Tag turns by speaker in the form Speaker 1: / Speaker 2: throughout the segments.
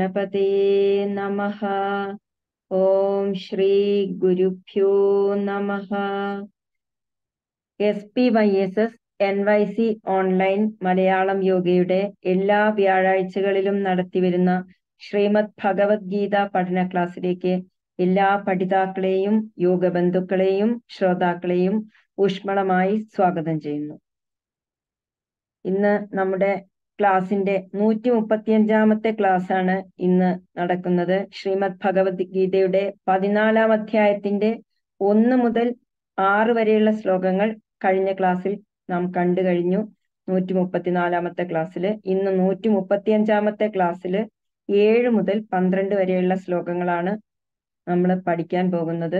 Speaker 1: ഗണപതേ നമഃ ഓം ശ്രീ ഗുരുഭ്യോ നമഃ S P Y S S N Y C online Malayalam യോഗയുടെ എല്ലാ വ്യാഴാഴ്ചകളിലും നടത്തിവരുന്ന ശ്രീമദ് ഭഗവത്ഗീത പഠന ക്ലാസ്സിലേക്ക് എല്ലാ പഠിതാക്കളെയും യോഗബന്ധുക്കളെയും ശ്രോതാക്കളെയും ഊഷ്മളമായി സ്വാഗതം ചെയ്യുന്നു ഇന്ന് നമ്മുടെ ക്ലാസിന്റെ നൂറ്റി മുപ്പത്തിയഞ്ചാമത്തെ ക്ലാസ് ആണ് ഇന്ന് നടക്കുന്നത് ശ്രീമദ് ഭഗവത്ഗീതയുടെ പതിനാലാം അധ്യായത്തിന്റെ ഒന്ന് മുതൽ ആറ് വരെയുള്ള ശ്ലോകങ്ങൾ കഴിഞ്ഞ ക്ലാസ്സിൽ നാം കണ്ടു കഴിഞ്ഞു നൂറ്റി മുപ്പത്തിനാലാമത്തെ ക്ലാസ്സിൽ ഇന്ന് നൂറ്റി മുപ്പത്തിയഞ്ചാമത്തെ ക്ലാസ്സിൽ ഏഴ് മുതൽ പന്ത്രണ്ട് വരെയുള്ള ശ്ലോകങ്ങളാണ് നമ്മൾ പഠിക്കാൻ പോകുന്നത്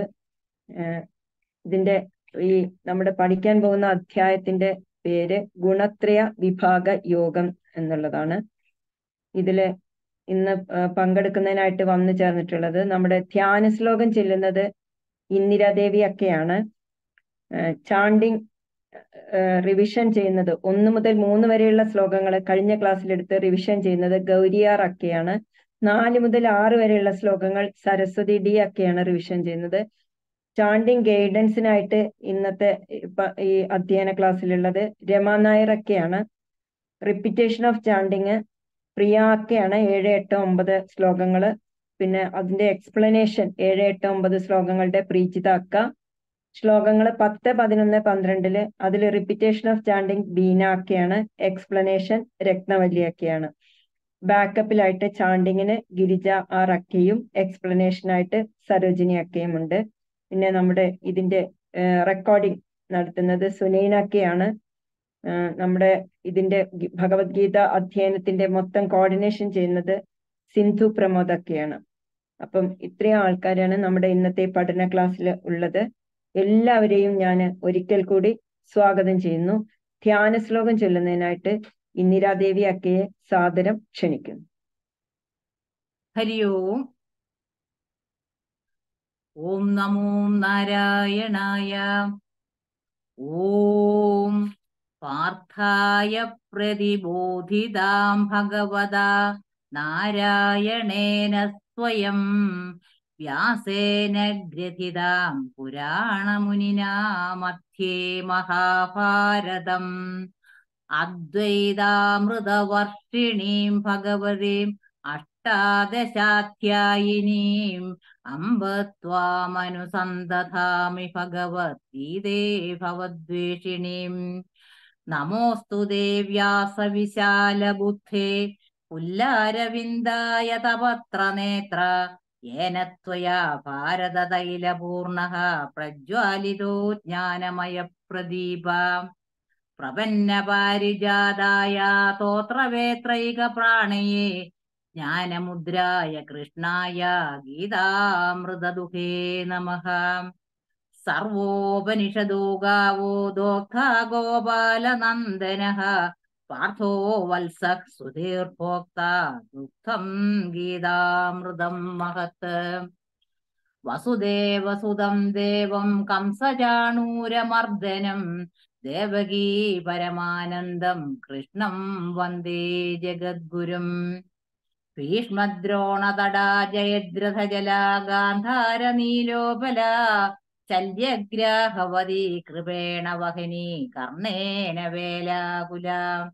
Speaker 1: ഇതിന്റെ ഈ നമ്മുടെ പഠിക്കാൻ പോകുന്ന അധ്യായത്തിന്റെ പേര് ഗുണത്രയ വിഭാഗ യോഗം എന്നുള്ളതാണ് ഇതില് ഇന്ന് പങ്കെടുക്കുന്നതിനായിട്ട് വന്നു ചേർന്നിട്ടുള്ളത് നമ്മുടെ ധ്യാന ശ്ലോകം ചെല്ലുന്നത് ഇന്ദിരാദേവി ഒക്കെയാണ് ചാണ്ടിങ് റിവിഷൻ ചെയ്യുന്നത് ഒന്ന് മുതൽ മൂന്ന് വരെയുള്ള ശ്ലോകങ്ങൾ കഴിഞ്ഞ ക്ലാസ്സിലെടുത്ത് റിവിഷൻ ചെയ്യുന്നത് ഗൗരിയാർ അക്കയാണ് നാല് മുതൽ ആറ് വരെയുള്ള ശ്ലോകങ്ങൾ സരസ്വതി ഡി ഒക്കെയാണ് റിവിഷൻ ചെയ്യുന്നത് ചാണ്ടിങ് ഗൈഡൻസിനായിട്ട് ഇന്നത്തെ ഈ അധ്യയന ക്ലാസ്സിലുള്ളത് രമ നായർ ഒക്കെയാണ് റിപ്പിറ്റേഷൻ ഓഫ് ചാണ്ടിങ് പ്രിയ അക്കയാണ് ഏഴ് എട്ട് ഒമ്പത് ശ്ലോകങ്ങള് പിന്നെ അതിന്റെ എക്സ്പ്ലനേഷൻ ഏഴ് എട്ട് ഒമ്പത് ശ്ലോകങ്ങളുടെ പ്രീചിത അക്ക ശ്ലോകങ്ങൾ പത്ത് പതിനൊന്ന് പന്ത്രണ്ടില് അതിൽ റിപ്പിറ്റേഷൻ ഓഫ് ചാണ്ടിങ് ബീന അക്കയാണ് എക്സ്പ്ലനേഷൻ രത്നവല്ലി അക്കയാണ് ബാക്കപ്പിലായിട്ട് ചാണ്ടിങ്ങിന് ഗിരിജ ആർ അക്കയും എക്സ്പ്ലനേഷനായിട്ട് സരോജിനി അക്കയും ഉണ്ട് പിന്നെ നമ്മുടെ ഇതിന്റെ റെക്കോർഡിംഗ് നടത്തുന്നത് സുനൈന അക്കയാണ് നമ്മുടെ ഇതിന്റെ ഭഗവത്ഗീത അധ്യയനത്തിന്റെ മൊത്തം കോർഡിനേഷൻ ചെയ്യുന്നത് സിന്ധു പ്രമോദ് ഒക്കെയാണ് അപ്പം ഇത്രയും ആൾക്കാരാണ് നമ്മുടെ ഇന്നത്തെ പഠന ക്ലാസ്സിൽ ഉള്ളത് എല്ലാവരെയും ഞാൻ ഒരിക്കൽ കൂടി സ്വാഗതം ചെയ്യുന്നു ധ്യാന ശ്ലോകം ചൊല്ലുന്നതിനായിട്ട് ഇന്ദിരാദേവി അക്കയെ സാദരം ക്ഷണിക്കുന്നു
Speaker 2: ഹരി ഓം ഓം നമോ നാരായണായ ഓം പാർത്ഥായ പ്രതിബോധിതാം ഭഗവതാ നാരായണേന സ്വയം വ്യാസേന ഗ്രഥിതാം പുരാണമുനിനാ മധ്യേ മഹാഭാരതം അദ്വൈതാമൃതവർഷിണീം ഭഗവതീം അഷ്ടാദശാധ്യായിനീം അമ്പ ത്വാമനുസന്തധാമി ഭഗവദ്ഗീതേ ഭവദ്വേഷിണീം നമോസ്തു ദേവ്യാസവിശാലബുദ്ധേ പുല്ലാരവിന്ദായ തപത്രനേത്ര येन त्वया भारततैलपूर्णः प्रज्वालितो ज्ञानमयप्रदीप प्रपन्नपारिजाताय तोत्रवेत्रैकप्राणये ज्ञानमुद्राय कृष्णाय गीतामृतदुहे नमः सर्वोपनिषदो गावो दोग्धा गोपालनन्दनः പാർത്ഥോ വത്സ സുധീർഭോക്ത ദുഃഖം ഗീതാമൃതം മഹത് വസുദേവസുതം ദേവം കംസചാണൂരമർദ്ദനം ദേവകീ പരമാനന്ദം കൃഷ്ണം വന്ദേ ജഗദ്ഗുരും ഭീഷ്മദ്രോണതടാ ജയദ്രഥജല ഗാന്ധാര നീലോപല ശല്യഗ്രാഹവതി കൃപേണ വഹിനി കർണേന വേലാകുല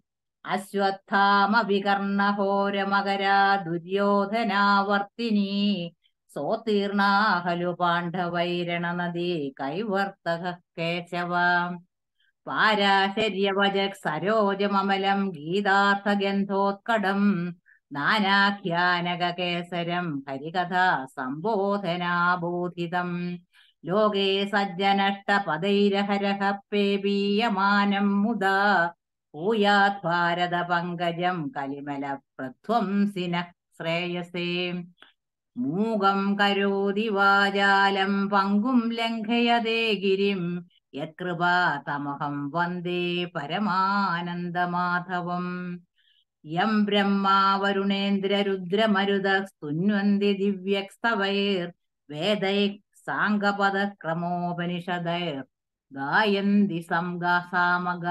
Speaker 2: അശ്വത്ഥാമവികർണഹോരമകരാ ദുര്യോധനാവർത്തിനി സോത്തീർണാ ഹലു പാണ്ഡവൈരണ നദി കൈവർത്തക കേശവ പാരാശര്യവജക് സരോജമമലം ഗീതാർത്ഥഗന്ധോത്കടം നാനാഖ്യാനകേസരം ഹരികഥാ സംബോധനാബോധിതം ലോകേ സജ്ജനഷ്ടപദൈരഹരഹ പേപീയമാനം മുദാ ഭൂയാത് ഭാരത പങ്കജം കലിമല പ്രധ്വംസിന ശ്രേയസേ മൂകം കരോതി വാചാലം പങ്കും ലംഘയതേ ഗിരിം യത്കൃപാതമഹം വന്ദേ പരമാനന്ദമാധവം യം ബ്രഹ്മാ വരുണേന്ദ്രരുദ്രമരുത സ്തുന്വന്തി ദിവ്യക്സ്തവൈർ വേദൈ സാംഗപദക്രമോപനിഷദൈർ ഗായന്തി സംഗാസാമഗ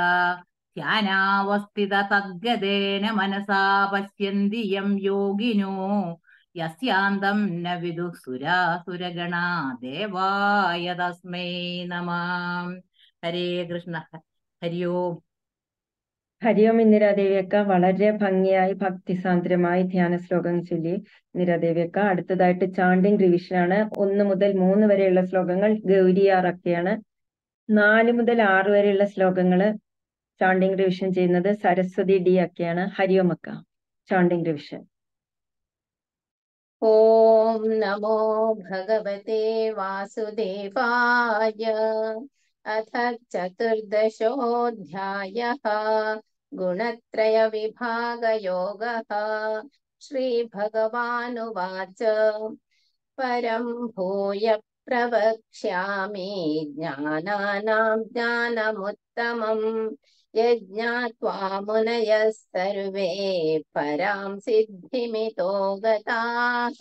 Speaker 2: ധ്യാനാവസ്ഥിത തദ്ഗതേന മനസാ പശ്യന്തി യം യോഗിനോ യസ്യാന്തം ന വിദുഃ സുരാസുരഗണാ ദേവായ തസ്മൈ നമാം ഹരേ കൃഷ്ണ ഹരി ഓം
Speaker 1: ഹരിയോം ഇന്ദിരാദേവിയക്ക വളരെ ഭംഗിയായി ഭക്തിസാന്ദ്രമായി ധ്യാന ശ്ലോകങ്ങൾ ചൊല്ലി ഇന്ദിരാദേവിയക്ക അടുത്തതായിട്ട് ചാണ്ടിങ് റിവിഷൻ ആണ് ഒന്ന് മുതൽ മൂന്ന് വരെയുള്ള ശ്ലോകങ്ങൾ ഗൗരിയാറൊക്കെയാണ് നാല് മുതൽ ആറ് വരെയുള്ള ശ്ലോകങ്ങള് ചാണ്ടിങ് റിവിഷൻ ചെയ്യുന്നത് സരസ്വതി ഡി ഒക്കെയാണ് ഹരിയോം അക്ക ചാണ്ടിങ് റിവിഷൻ
Speaker 3: ॐ नमो भगवते वासुदेवाय अथ चतुर्दशोऽध्यायः गुणत्रयविभागयोगः श्रीभगवानुवाच परं भूय प्रवक्ष्यामि ज्ञानानां ज्ञानमुत्तमम् यज्ञात्वा मुनयः सर्वे परां सिद्धिमितो गताः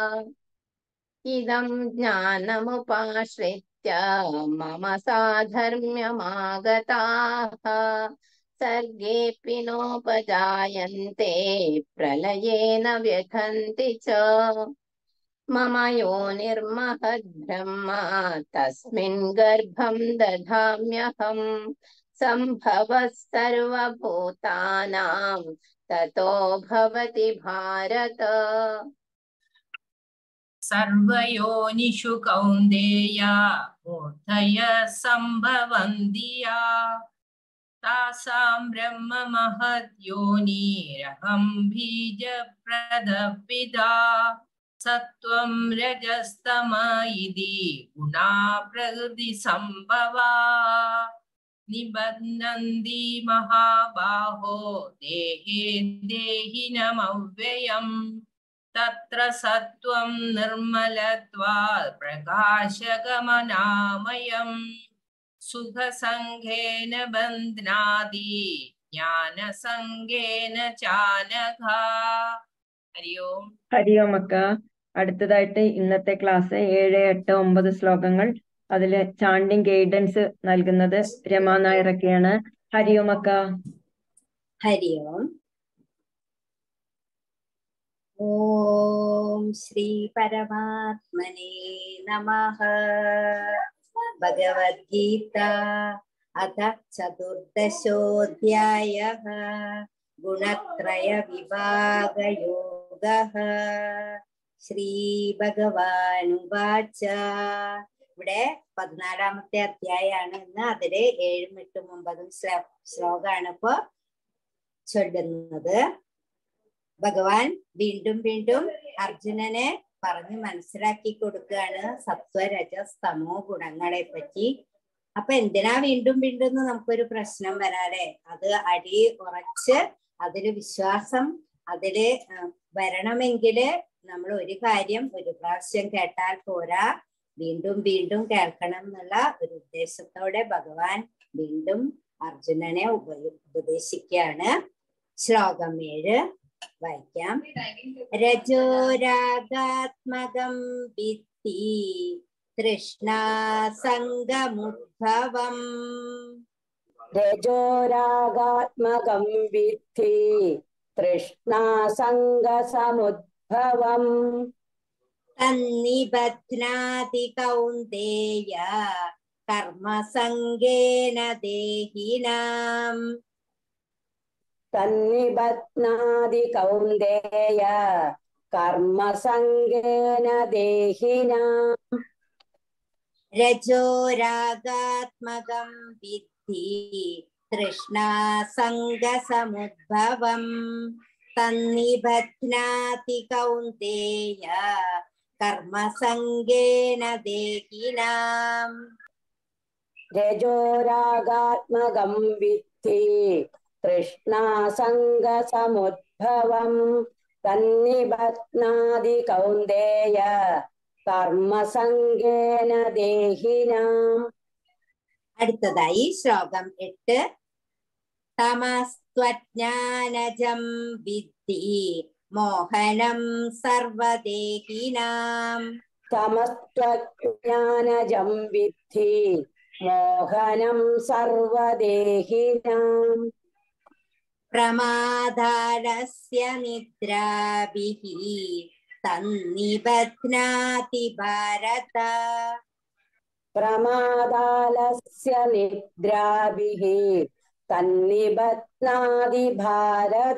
Speaker 3: इदं ज्ञानमुपाश्रित्य मम साधर्म्यमागताः सर्गेऽपि नोपजायन्ते प्रलयेन व्यथन्ति च मम योनिर्महद्ब्रह्म तस्मिन् गर्भं दधाम्यहम् सम्भवः सर्वभूतानां ततो भवति भारत
Speaker 4: सर्वयोनिषु कौन्तेय मूर्धय सम्भवन्ति या तासां ब्रह्म महद्योनिरहं बीजप्रदपिता सत्त्वं रजस्तम इति गुणा प्रकृतिसम्भवा निबध्नन्ति महाबाहो देहे देहिनमव्ययम् तत्र सत्त्वं निर्मलत्वात् प्रकाशगमनामयम् सुखसङ्गेन बध्नाति ज्ञानसङ्गेन चानघा हरि ओम्
Speaker 1: ഹരിയോം അക്ക അടുത്തതായിട്ട് ഇന്നത്തെ ക്ലാസ് ഏഴ് എട്ട് ഒമ്പത് ശ്ലോകങ്ങൾ അതില് ചാണ്ടിങ് ഗൈഡൻസ് നൽകുന്നത് രമാ നായരൊക്കെയാണ് ഹരിയോം അക്ക
Speaker 3: हरि ओम् ॐ श्रीपरमात्मने नमः भगवद्गीता अथ चतुर्दशोऽध्यायः गुणत्रयविभागयोगः ശ്രീഭഗവാനുവാച ഇവിടെ പതിനാലാമത്തെ അധ്യായമാണ് ഇന്ന് അതില് ഏഴും എട്ടും ഒമ്പതും ശ്ലോ ശ്ലോകമാണ് ഇപ്പൊ ചൊല്ലുന്നത് ഭഗവാൻ വീണ്ടും വീണ്ടും അർജുനനെ പറഞ്ഞു മനസ്സിലാക്കി കൊടുക്കുകയാണ് സത്വരജസ് തമോ ഗുണങ്ങളെ പറ്റി അപ്പൊ എന്തിനാ വീണ്ടും വീണ്ടും എന്ന് നമുക്കൊരു പ്രശ്നം വരാതെ അത് അടി ഉറച്ച് അതില് വിശ്വാസം അതില് ആ, വരണമെങ്കില് നമ്മൾ ഒരു കാര്യം ഒരു പ്രാവശ്യം കേട്ടാൽ പോരാ വീണ്ടും വീണ്ടും കേൾക്കണം എന്നുള്ള ഒരു ഉദ്ദേശത്തോടെ ഭഗവാൻ വീണ്ടും അർജുനനെ ഉപ ഉപദേശിക്കുകയാണ് ശ്ലോകം ഏഴ് വായിക്കാം രജോരാഗാത്മകം വിത്തി തൃഷ്ണാസംഗമുദ്ഭവം
Speaker 5: രജോരാഗാത്മകം വിദ്ധി തൃഷ്ണാസംഗസമുദ്ഭവം
Speaker 3: തന്നിബധ്നാതി കൗന്ദേയ കർമ്മസംഗേന ദേഹിനാം
Speaker 5: തന്നിബധ്നാതി കൗന്ദേയ കർമ്മസംഗേന ദേഹിനാം
Speaker 3: രജോരാഗാത്മകം വിദ്ധി തൃഷ്ണാസംഗസമുദ്ഭവം തന്നിബധ്നാതി കൗന്ദേയ കർമ്മസംഗേന ദേഹിനാം
Speaker 5: രജോരാഗാത്മകം വിദ്ധി തൃഷ്ണാസംഗസമുദ്ഭവം തന്നിബധ്നാതി കൗന്ദേയ കർമ്മസംഗേന ദേഹിനാം
Speaker 3: അടുത്തതായി ശ്ലോകം എട്ട് തമസ്ത്വജ്ഞാനജം വിദ്ധി മോഹനം സർവദേഹിനാം
Speaker 5: തമസ്ത്വജ്ഞാനജം വിദ്ധി മോഹനം സർവദേഹിനാം
Speaker 3: പ്രമാദാലസ്യ നിദ്രാഭിः തന്നിബധ്നാതി ഭാരത
Speaker 5: പ്രമാദാലസ്യ നിദ്രാഭിः തന്നിബധ്നാതി ഭാരത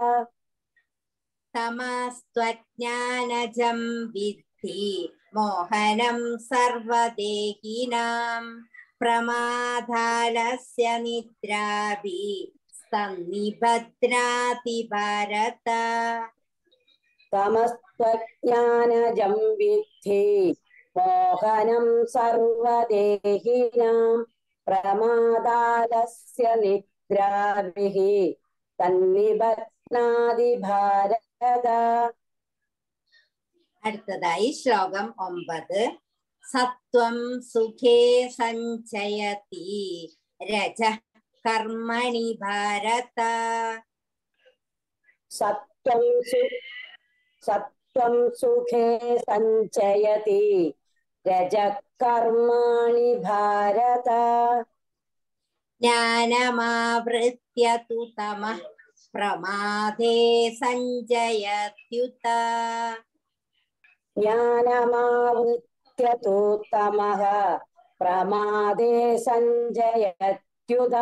Speaker 3: തമസ്ത്വജ്ഞാനജം വിദ്ധി മോഹനം സർവദേഹിനാം പ്രമാദാലസ്യ നിദ്രാഭി സ്തന്നിഭദ്രാതി ഭാരത
Speaker 5: തമസ്ത്വജ്ഞാനജം വിദ്ധി മോഹനം സർവദേഹിനാം പ്രമാദാലസ്യ നിദ്രാഭിः തന്നിബധ്നാതി ഭാരത
Speaker 3: അടുത്തതായി ശ്ലോകം ഒമ്പത് സത്വം സുഖേ സഞ്ചയതി രജ കർമ്മണി ഭാരത
Speaker 5: സത്വം സു സത്വം സുഖേ സഞ്ചയതി രജകർമാണി ഭാരത
Speaker 3: ജ്ഞാനമാവൃത്യ തു തമഃ പ്രമാദേ സഞ്ജയത്യുത
Speaker 5: ജ്ഞാനമാവൃത്യ തു തമഃ പ്രമാദേ സഞ്ജയത്യുത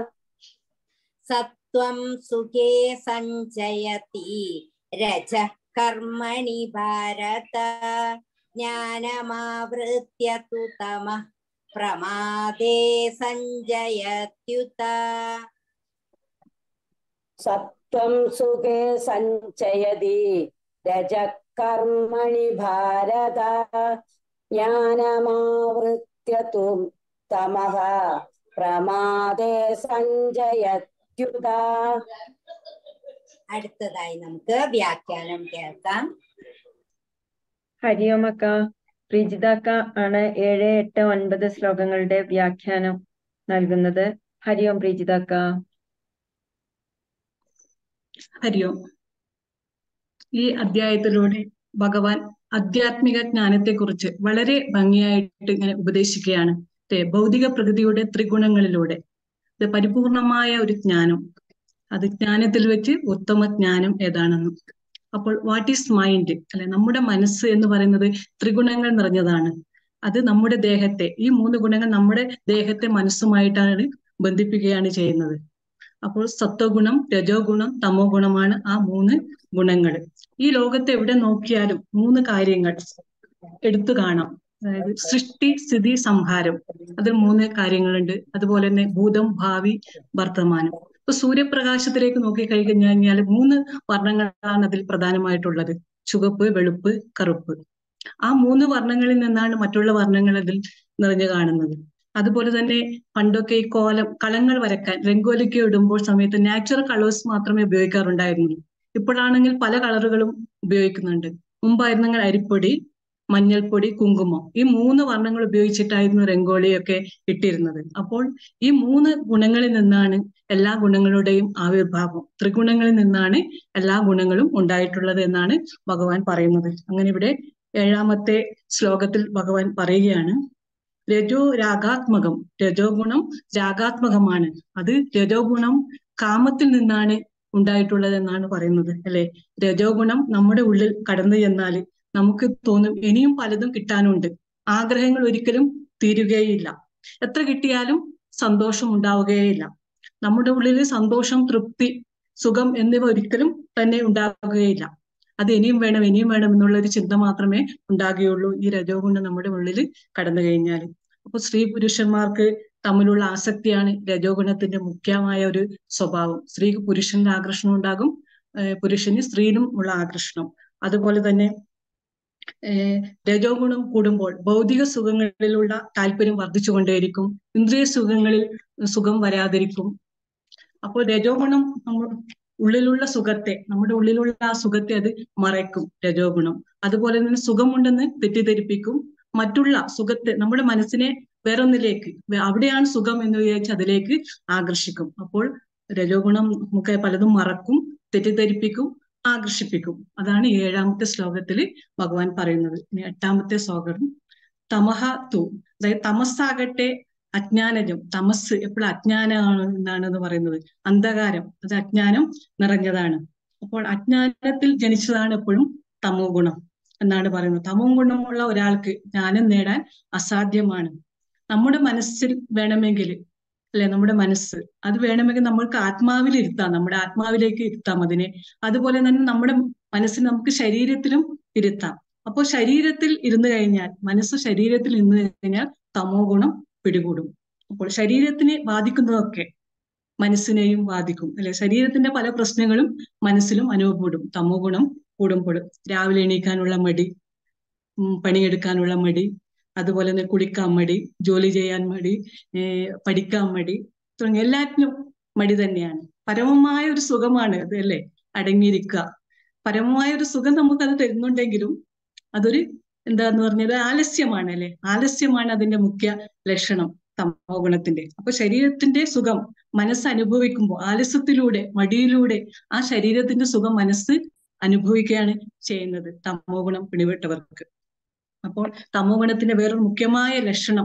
Speaker 3: സത്വം സുഖേ സഞ്ചയതി രജ കർമ്മണി ഭാരത ജ്ഞാനമാവൃത്യ തു തമഃ പ്രമാദേ സഞ്ജയത്യുത
Speaker 5: സത്വം സുഖേ സഞ്ചയതി രജകർമ്മണി ഭാരത ജ്ഞാനമാവൃത്യ തു തമഃ പ്രമാദേ സഞ്ജയത്യുത
Speaker 3: അടുത്തതായി നമുക്ക് വ്യാഖ്യാനം കേൾക്കാം
Speaker 1: ഹരിയോമക്ക പ്രീജിതാക്ക ആണ് ഏഴ് എട്ട് ഒൻപത് ശ്ലോകങ്ങളുടെ വ്യാഖ്യാനം നൽകുന്നത് ഹരിയോം പ്രീജിതാക്ക
Speaker 6: ഹരിയോം ഈ അധ്യായത്തിലൂടെ ഭഗവാൻ ആധ്യാത്മിക ജ്ഞാനത്തെക്കുറിച്ച് വളരെ ഭംഗിയായിട്ട് ഇങ്ങനെ ഉപദേശിക്കുകയാണ് ദേ, ഭൗതിക പ്രകൃതിയുടെ ത്രിഗുണങ്ങളിലൂടെ ഇത് പരിപൂർണമായ ഒരു ജ്ഞാനം അത് ജ്ഞാനത്തിൽ വെച്ച് ഉത്തമ ജ്ഞാനം ഏതാണെന്നും അപ്പോൾ വാട്ട് ഈസ് മൈൻഡ് അല്ലെ നമ്മുടെ മനസ്സ് എന്ന് പറയുന്നത് ത്രിഗുണങ്ങൾ നിറഞ്ഞതാണ് അത് നമ്മുടെ ദേഹത്തെ ഈ മൂന്ന് ഗുണങ്ങൾ നമ്മുടെ ദേഹത്തെ മനസ്സുമായിട്ടാണ് ബന്ധിപ്പിക്കുകയാണ് ചെയ്യുന്നത് അപ്പോൾ സത്വഗുണം രജോ ഗുണം തമോ ഗുണമാണ് ആ മൂന്ന് ഗുണങ്ങൾ ഈ ലോകത്തെ എവിടെ നോക്കിയാലും മൂന്ന് കാര്യങ്ങൾ എടുത്തു കാണാം അതായത് സൃഷ്ടി സ്ഥിതി സംഹാരം അതിൽ മൂന്ന് കാര്യങ്ങളുണ്ട് അതുപോലെ തന്നെ ഭൂതം ഭാവി വർത്തമാനം ഇപ്പൊ സൂര്യപ്രകാശത്തിലേക്ക് നോക്കി കഴിഞ്ഞു കഴിഞ്ഞാൽ മൂന്ന് വർണ്ണങ്ങളാണ് അതിൽ പ്രധാനമായിട്ടുള്ളത് ചുവപ്പ് വെളുപ്പ് കറുപ്പ് ആ മൂന്ന് വർണ്ണങ്ങളിൽ നിന്നാണ് മറ്റുള്ള വർണ്ണങ്ങൾ അതിൽ നിറഞ്ഞു കാണുന്നത് അതുപോലെ തന്നെ പണ്ടൊക്കെ ഈ കോലം കളങ്ങൾ വരക്കാൻ രംഗോലിക്ക് ഇടുമ്പോൾ സമയത്ത് നാച്ചുറൽ കളേഴ്സ് മാത്രമേ ഉപയോഗിക്കാറുണ്ടായിരുന്നുള്ളൂ ഇപ്പോഴാണെങ്കിൽ പല കളറുകളും ഉപയോഗിക്കുന്നുണ്ട് മുമ്പായിരുന്നെങ്കിൽ അരിപ്പൊടി മഞ്ഞൾപ്പൊടി കുങ്കുമം ഈ മൂന്ന് വർണ്ണങ്ങൾ ഉപയോഗിച്ചിട്ടായിരുന്നു രംഗോളിയൊക്കെ ഇട്ടിരുന്നത് അപ്പോൾ ഈ മൂന്ന് ഗുണങ്ങളിൽ നിന്നാണ് എല്ലാ ഗുണങ്ങളുടെയും ആവിർഭാവം ത്രിഗുണങ്ങളിൽ നിന്നാണ് എല്ലാ ഗുണങ്ങളും ഉണ്ടായിട്ടുള്ളത് എന്നാണ് ഭഗവാൻ പറയുന്നത് അങ്ങനെ ഇവിടെ ഏഴാമത്തെ ശ്ലോകത്തിൽ ഭഗവാൻ പറയുകയാണ് രജോ രാഗാത്മകം രജോ ഗുണം രാഗാത്മകമാണ് അത് രജോ ഗുണം കാമത്തിൽ നിന്നാണ് ഉണ്ടായിട്ടുള്ളത് എന്നാണ് പറയുന്നത് അല്ലെ രജോ ഗുണം നമ്മുടെ ഉള്ളിൽ കടന്നു ചെന്നാല് നമുക്ക് തോന്നും ഇനിയും പലതും കിട്ടാനുണ്ട് ആഗ്രഹങ്ങൾ ഒരിക്കലും തീരുകയില്ല എത്ര കിട്ടിയാലും സന്തോഷം ഉണ്ടാവുകയില്ല നമ്മുടെ ഉള്ളിൽ സന്തോഷം തൃപ്തി സുഖം എന്നിവ ഒരിക്കലും തന്നെ ഉണ്ടാകുകയില്ല അത് ഇനിയും വേണം ഇനിയും വേണം എന്നുള്ള ഒരു ചിന്ത മാത്രമേ ഉണ്ടാകുകയുള്ളൂ ഈ രജോ ഗുണം നമ്മുടെ ഉള്ളിൽ കടന്നു കഴിഞ്ഞാൽ അപ്പൊ സ്ത്രീ പുരുഷന്മാർക്ക് തമ്മിലുള്ള ആസക്തിയാണ് രജോ ഗുണത്തിന്റെ മുഖ്യമായ ഒരു സ്വഭാവം സ്ത്രീക്ക് പുരുഷന്റെ ആകർഷണം ഉണ്ടാകും ഏർ പുരുഷന് സ്ത്രീയിലും ഉള്ള ആകർഷണം അതുപോലെ തന്നെ ഏർ രജോ ഗുണം കൂടുമ്പോൾ ഭൗതിക സുഖങ്ങളിലുള്ള താല്പര്യം വർദ്ധിച്ചുകൊണ്ടേയിരിക്കും ഇന്ദ്രിയ സുഖങ്ങളിൽ സുഖം വരാതിരിക്കും അപ്പോൾ രജോ ഗുണം നമ്മൾ ഉള്ളിലുള്ള സുഖത്തെ നമ്മുടെ ഉള്ളിലുള്ള ആ സുഖത്തെ അത് മറയ്ക്കും രജോ ഗുണം അതുപോലെ തന്നെ സുഖമുണ്ടെന്ന് തെറ്റിദ്ധരിപ്പിക്കും മറ്റുള്ള സുഖത്തെ നമ്മുടെ മനസ്സിനെ വേറൊന്നിലേക്ക് വേ- അവിടെയാണ് സുഖം എന്ന് വിചാരിച്ച് അതിലേക്ക് ആകർഷിക്കും അപ്പോൾ രജോ ഗുണം നമുക്ക് പലതും മറക്കും തെറ്റിദ്ധരിപ്പിക്കും ആകർഷിപ്പിക്കും അതാണ് ഈ ഏഴാമത്തെ ശ്ലോകത്തിൽ ഭഗവാൻ പറയുന്നത് ഇനി എട്ടാമത്തെ ശ്ലോകം തമഹ തു അതായത് തമസ്സാകട്ടെ അജ്ഞാനജം തമസ് എപ്പോഴും അജ്ഞാനമാണ് എന്നാണ് എന്ന് പറയുന്നത് അന്ധകാരം അത് അജ്ഞാനം നിറഞ്ഞതാണ് അപ്പോൾ അജ്ഞാനത്തിൽ ജനിച്ചതാണ് എപ്പോഴും തമോ ഗുണം എന്നാണ് പറയുന്നത് തമോ ഗുണമുള്ള ഒരാൾക്ക് ജ്ഞാനം നേടാൻ അസാധ്യമാണ് നമ്മുടെ മനസ്സിൽ വേണമെങ്കിൽ അല്ലെ നമ്മുടെ മനസ്സ് അത് വേണമെങ്കിൽ നമ്മൾക്ക് ആത്മാവിൽ ഇരുത്താം നമ്മുടെ ആത്മാവിലേക്ക് ഇരുത്താം അതിനെ അതുപോലെ തന്നെ നമ്മുടെ മനസ്സിന് നമുക്ക് ശരീരത്തിലും ഇരുത്താം അപ്പോൾ ശരീരത്തിൽ ഇരുന്നു കഴിഞ്ഞാൽ മനസ്സ് ശരീരത്തിൽ ഇരുന്നു കഴിഞ്ഞാൽ തമോ ഗുണം പിടികൂടും അപ്പോൾ ശരീരത്തിനെ ബാധിക്കുന്നതൊക്കെ മനസ്സിനെയും ബാധിക്കും അല്ലെ ശരീരത്തിന്റെ പല പ്രശ്നങ്ങളും മനസ്സിലും അനുഭവപ്പെടും തമോ ഗുണം കൂടുമ്പോൾ രാവിലെ എണീക്കാനുള്ള മടി ഉം, പണിയെടുക്കാനുള്ള മടി അതുപോലെ തന്നെ കുളിക്കാൻ മടി ജോലി ചെയ്യാൻ മടി ഏർ പഠിക്കാൻ മടി തുടങ്ങിയ എല്ലാറ്റിനും മടി തന്നെയാണ് പരമമായ ഒരു സുഖമാണ് അത് അല്ലേ അടങ്ങിയിരിക്കുക പരമമായ ഒരു സുഖം നമുക്കത് തരുന്നുണ്ടെങ്കിലും അതൊരു എന്താന്ന് പറഞ്ഞത് ആലസ്യമാണ് അല്ലെ ആലസ്യമാണ് അതിന്റെ മുഖ്യ ലക്ഷണം തമോ ഗുണത്തിന്റെ അപ്പൊ ശരീരത്തിന്റെ സുഖം മനസ്സ് അനുഭവിക്കുമ്പോൾ ആലസ്യത്തിലൂടെ മടിയിലൂടെ ആ ശരീരത്തിന്റെ സുഖം മനസ്സ് അനുഭവിക്കുകയാണ് ചെയ്യുന്നത് തമോ ഗുണം പിടിപെട്ടവർക്ക് അപ്പോൾ തമോ ഗുണത്തിന്റെ വേറൊരു മുഖ്യമായ ലക്ഷണം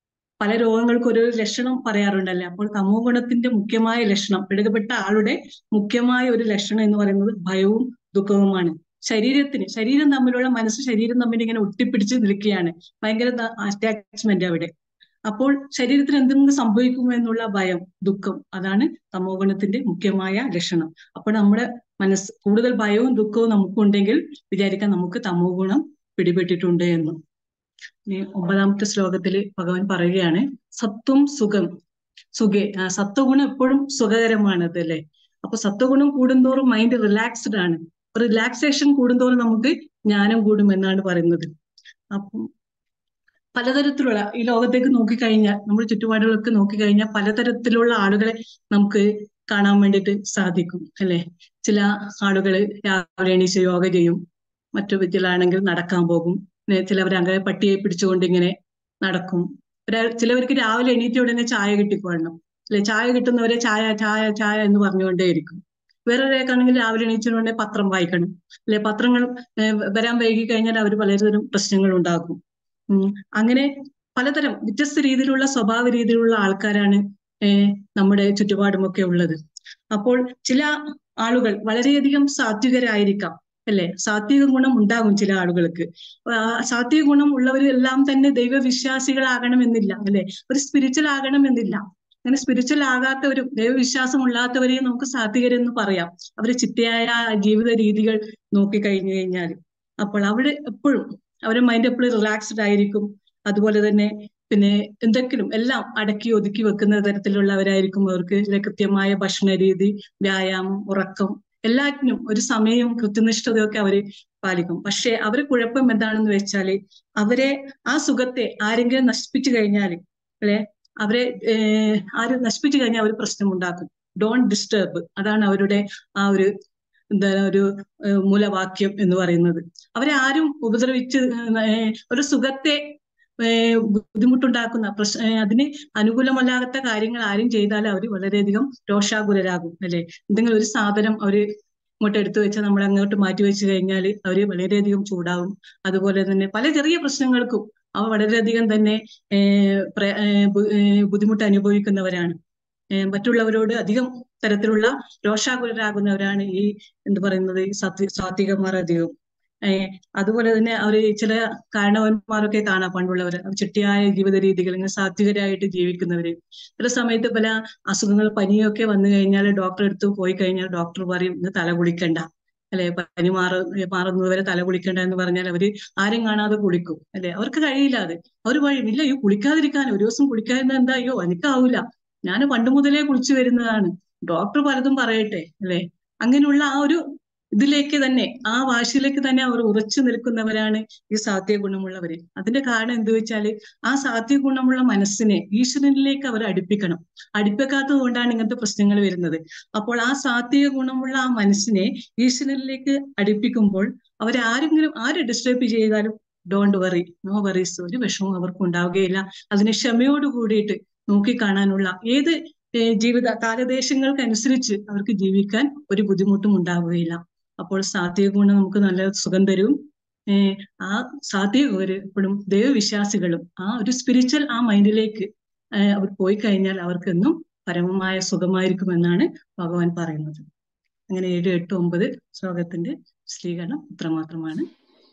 Speaker 6: പല രോഗങ്ങൾക്കും ഓരോ ലക്ഷണം പറയാറുണ്ടല്ലേ അപ്പോൾ തമോ ഗുണത്തിന്റെ മുഖ്യമായ ലക്ഷണം പിടുകപ്പെട്ട ആളുടെ മുഖ്യമായ ഒരു ലക്ഷണം എന്ന് പറയുന്നത് ഭയവും ദുഃഖവുമാണ് ശരീരത്തിന് ശരീരം തമ്മിലുള്ള മനസ്സ് ശരീരം തമ്മിൽ ഇങ്ങനെ ഒട്ടിപ്പിടിച്ച് നിൽക്കുകയാണ് ഭയങ്കര അറ്റാച്ച്മെന്റ് അവിടെ അപ്പോൾ ശരീരത്തിന് എന്തെങ്കിലും സംഭവിക്കുമോ എന്നുള്ള ഭയം ദുഃഖം അതാണ് തമോ ഗുണത്തിന്റെ മുഖ്യമായ ലക്ഷണം അപ്പോൾ നമ്മുടെ മനസ്സ് കൂടുതൽ ഭയവും ദുഃഖവും നമുക്കുണ്ടെങ്കിൽ വിചാരിക്കാൻ നമുക്ക് തമോ ഗുണം പിടിപെട്ടിട്ടുണ്ട് എന്ന് ഇനി ഒമ്പതാമത്തെ ശ്ലോകത്തില് ഭഗവാൻ പറയുകയാണ് സത്വം സുഖം സുഖേ ആ, സത്വഗുണം എപ്പോഴും സുഖകരമാണ് അതല്ലേ അപ്പൊ സത്വഗുണം കൂടുന്തോറും മൈൻഡ് റിലാക്സ്ഡ് ആണ് റിലാക്സേഷൻ കൂടുന്തോറും നമുക്ക് ജ്ഞാനം കൂടും എന്നാണ് പറയുന്നത് അപ്പം പലതരത്തിലുള്ള ഈ ലോകത്തേക്ക് നോക്കിക്കഴിഞ്ഞാൽ നമ്മുടെ ചുറ്റുപാടുകളൊക്കെ നോക്കിക്കഴിഞ്ഞാൽ പലതരത്തിലുള്ള ആളുകളെ നമുക്ക് കാണാൻ വേണ്ടിയിട്ട് സാധിക്കും അല്ലെ ചില ആളുകൾ രാവിലെ എണീച്ച് യോഗ ചെയ്യും മറ്റു ചിലാണെങ്കിൽ നടക്കാൻ പോകും പിന്നെ ചിലവർ അങ്ങനെ പട്ടിയെ പിടിച്ചുകൊണ്ട് ഇങ്ങനെ നടക്കും ഒരാ- ചിലവർക്ക് രാവിലെ എണീറ്റ ഉടനെ ചായ കിട്ടിക്കൊള്ളണം അല്ലെ ചായ കിട്ടുന്നവരെ ചായ ചായ ചായ എന്ന് പറഞ്ഞുകൊണ്ടേയിരിക്കും വേറെ ഒരാൾക്കാണെങ്കിൽ രാവിലെ എണീച്ചുകൊണ്ടേ പത്രം വായിക്കണം അല്ലെ പത്രങ്ങൾ ഏഹ് വരാൻ വൈകി കഴിഞ്ഞാൽ അവർ പലതരം പ്രശ്നങ്ങൾ ഉണ്ടാക്കും ഉം അങ്ങനെ പലതരം വ്യത്യസ്ത രീതിയിലുള്ള സ്വഭാവ രീതിയിലുള്ള ആൾക്കാരാണ് ഏഹ് നമ്മുടെ ചുറ്റുപാടുമൊക്കെ ഉള്ളത് അപ്പോൾ ചില ആളുകൾ വളരെയധികം സാത്വികരായിരിക്കാം അല്ലെ സാത്വിക ഗുണം ഉണ്ടാകും ചില ആളുകൾക്ക് ആ, സാത്വിക ഗുണം ഉള്ളവരെല്ലാം തന്നെ ദൈവവിശ്വാസികളാകണമെന്നില്ല അല്ലെ ഒരു സ്പിരിച്വൽ ആകണമെന്നില്ല അങ്ങനെ സ്പിരിച്വൽ ആകാത്തവരും ദൈവവിശ്വാസം ഇല്ലാത്തവരെയും നമുക്ക് സാത്വികരെന്ന് പറയാം അവര് ചിട്ടയായ ജീവിത രീതികൾ നോക്കിക്കഴിഞ്ഞു കഴിഞ്ഞാൽ അപ്പോൾ അവിടെ എപ്പോഴും അവരുടെ മൈൻഡ് എപ്പോഴും റിലാക്സ്ഡ് ആയിരിക്കും അതുപോലെ തന്നെ പിന്നെ എന്തെങ്കിലും എല്ലാം അടക്കി ഒതുക്കി വെക്കുന്ന തരത്തിലുള്ളവരായിരിക്കും അവർക്ക് ചില കൃത്യമായ ഭക്ഷണ രീതി വ്യായാമം ഉറക്കം എല്ലാറ്റിനും ഒരു സമയവും കൃത്യനിഷ്ഠതയൊക്കെ അവര് പാലിക്കും പക്ഷെ അവരെ കുഴപ്പം എന്താണെന്ന് വെച്ചാല് അവരെ ആ സുഖത്തെ ആരെങ്കിലും നശിപ്പിച്ചു കഴിഞ്ഞാൽ അല്ലെ അവരെ ഏർ ആര് നശിപ്പിച്ചു കഴിഞ്ഞാൽ അവർ പ്രശ്നമുണ്ടാക്കും ഡോണ്ട് ഡിസ്റ്റർബ് അതാണ് അവരുടെ ആ ഒരു എന്താ ഒരു ഏഹ് മൂലവാക്യം എന്ന് പറയുന്നത് അവരെ ആരും ഉപദ്രവിച്ച് ഏഹ് ഒരു സുഖത്തെ ഏഹ് ബുദ്ധിമുട്ടുണ്ടാക്കുന്ന പ്രശ് ഏഹ് അതിന് അനുകൂലമല്ലാത്ത കാര്യങ്ങൾ ആരും ചെയ്താൽ അവർ വളരെയധികം രോഷാകുലരാകും അല്ലെ എന്തെങ്കിലും ഒരു സാധനം അവര് ഇങ്ങോട്ട് എടുത്തു വെച്ചാൽ നമ്മൾ അങ്ങോട്ട് മാറ്റി വെച്ച് കഴിഞ്ഞാൽ അവര് വളരെയധികം ചൂടാവും അതുപോലെ തന്നെ പല ചെറിയ പ്രശ്നങ്ങൾക്കും അവ വളരെയധികം തന്നെ ഏഹ് പ്ര- ഏഹ് ബു- ഏഹ് ബുദ്ധിമുട്ട് അനുഭവിക്കുന്നവരാണ് ഏഹ് മറ്റുള്ളവരോട് അധികം തരത്തിലുള്ള രോഷാകുലരാകുന്നവരാണ് ഈ എന്ത് പറയുന്നത് ഈ സാത്വി സാത്വികന്മാർ അധികം ഏഹ് അതുപോലെ തന്നെ അവര് ചില കാരണവന്മാരൊക്കെ കാണാം പണ്ടുള്ളവര് ചിട്ടയായ ജീവിത രീതികൾ ഇങ്ങനെ സാത്വികരായിട്ട് ജീവിക്കുന്നവര് ചില സമയത്ത് പല അസുഖങ്ങൾ പനിയൊക്കെ വന്നു കഴിഞ്ഞാൽ ഡോക്ടറെ അടുത്ത് പോയി കഴിഞ്ഞാൽ ഡോക്ടർ പറയും ഇന്ന് തല കുളിക്കണ്ട അല്ലെ പനി മാറ മാറുന്നതുവരെ തല കുളിക്കണ്ട എന്ന് പറഞ്ഞാൽ അവര് ആരും കാണാതെ കുളിക്കും അല്ലെ അവർക്ക് കഴിയില്ല അത് അവർ പറയും ഇല്ല അയ്യോ കുളിക്കാതിരിക്കാൻ ഒരു ദിവസം കുളിക്കാതിരുന്ന എന്താ അയ്യോ എനിക്കാവൂല ഞാൻ പണ്ട് മുതലേ കുളിച്ചു വരുന്നതാണ് ഡോക്ടർ പലതും പറയട്ടെ അല്ലെ അങ്ങനെയുള്ള ആ ഒരു ഇതിലേക്ക് തന്നെ ആ വാശിയിലേക്ക് തന്നെ അവർ ഉറച്ചു നിൽക്കുന്നവരാണ് ഈ സാത്വിക ഗുണമുള്ളവര് അതിന്റെ കാരണം എന്ത് വെച്ചാല് ആ സാത്വിക ഗുണമുള്ള മനസ്സിനെ ഈശ്വരനിലേക്ക് അവർ അടുപ്പിക്കണം അടുപ്പിക്കാത്തത് കൊണ്ടാണ് ഇങ്ങനത്തെ പ്രശ്നങ്ങൾ വരുന്നത് അപ്പോൾ ആ സാത്വിക ഗുണമുള്ള ആ മനസ്സിനെ ഈശ്വരനിലേക്ക് അടുപ്പിക്കുമ്പോൾ അവരാരെങ്കിലും ആര് ഡിസ്റ്റർബ് ചെയ്താലും ഡോണ്ട് വറി നോ വറീസ് ഒരു വിഷമവും അവർക്ക് ഉണ്ടാവുകയില്ല അതിനെ ക്ഷമയോട് കൂടിയിട്ട് നോക്കിക്കാണാനുള്ള ഏത് ഏഹ് ജീവിത കാലദേശങ്ങൾക്കനുസരിച്ച് അവർക്ക് ജീവിക്കാൻ ഒരു ബുദ്ധിമുട്ടും ഉണ്ടാവുകയില്ല അപ്പോൾ സാത്വിക ഗുണം നമുക്ക് നല്ല സുഖം തരും ഏഹ് ആ സാത്വികര് എപ്പോഴും ദൈവവിശ്വാസികളും ആ ഒരു സ്പിരിച്വൽ ആ മൈൻഡിലേക്ക് ഏഹ് അവർ പോയി കഴിഞ്ഞാൽ അവർക്കെന്നും പരമമായ സുഖമായിരിക്കുമെന്നാണ് ഭഗവാൻ പറയുന്നത് അങ്ങനെ ഏഴ് എട്ട് ഒമ്പത് ശ്ലോകത്തിന്റെ ശ്രീകരണം ഇത്രമാത്രമാണ്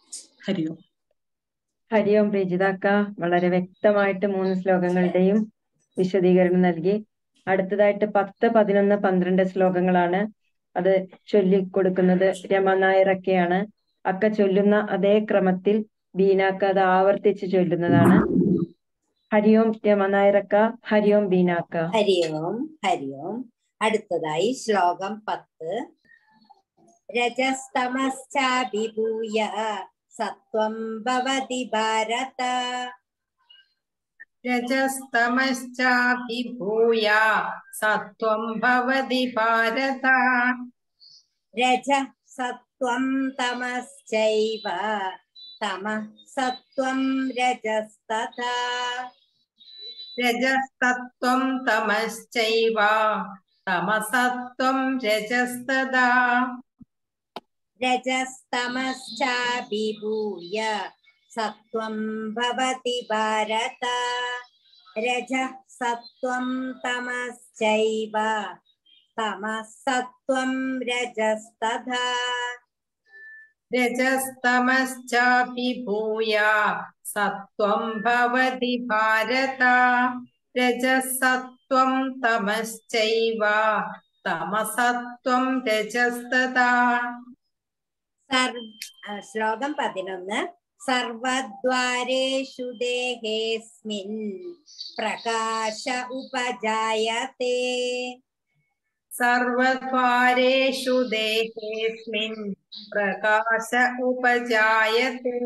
Speaker 6: ഹരി ഓം
Speaker 1: ഹരി ഓം രജിതാക്ക വളരെ വ്യക്തമായിട്ട് മൂന്ന് ശ്ലോകങ്ങളുടെയും വിശദീകരണം നൽകി അടുത്തതായിട്ട് പത്ത് പതിനൊന്ന് പന്ത്രണ്ട് ശ്ലോകങ്ങളാണ് അത് ചൊല്ലിക്കൊടുക്കുന്നത് രമ നായരൊക്കെയാണ് അക്ക ചൊല്ലുന്ന അതേ ക്രമത്തിൽ ബീനാക്ക അത് ആവർത്തിച്ച് ചൊല്ലുന്നതാണ് ഹരി ഓം രമ നായരക്ക ഹരി ഓം ബീനാക്ക
Speaker 3: ഹരി ഓം ഹരി ഓം അടുത്തതായി ശ്ലോകം പത്ത് രജസ്തമശ്ചാഭിഭൂയ സത്വം ഭവതി ഭാരത
Speaker 4: രജസ്തമശ്ചാഭിഭൂയ സത്വം ഭവതി ഭാരത
Speaker 3: രജ സത്വം തമശ്ചൈവ തമ സത്വം രജസ്തഥാ
Speaker 4: രജസ്തത്വം തമശ്ചൈവ തമസത്വം രജസ്തദാ
Speaker 3: രജസ്തമശ്ചാഭിഭൂയ സത്വം ഭവതി ഭാരത രജ സത്വം തമശ്ചൈവ തമസത്വം രജസ്തഥാ
Speaker 4: രജസ്തമശ്ചാഭിഭൂയ സത്വം ഭവതി ഭാരത രജസത്വം തമശ്ചൈവ തമസത്വം രജസ്തദാ
Speaker 3: സർവ ആ, ശ്ലോകം പതിനൊന്ന് സർവദ്വാരേഷു ദേഹേസ്മിൻ പ്രകാശ ഉപജായത്തെ
Speaker 4: സർവദ്വാരേഷു ദേഹേസ്മിൻ പ്രകാശ ഉപജായത്തെ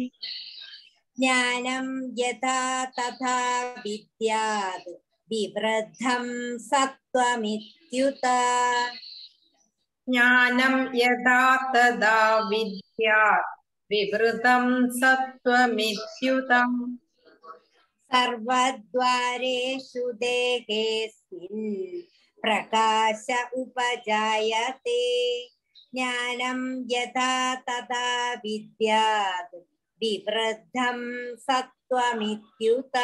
Speaker 3: ജ്ഞാനം യഥാ തഥാ വിദ്യാത് വിവൃദ്ധം സത്വമിത്യുത
Speaker 4: ജ്ഞാനം യഥാ തഥാ വിദ്യാത് വിവൃതം സത്വമിത്യുതം
Speaker 3: സർവദ്വാരേഷു ദേഹേസ്മിൻ പ്രകാശ ഉപജായത്തെ ജ്ഞാനം യഥാ തഥാ വിദ്യാത് വിവൃദ്ധം സത്വമിത്യുത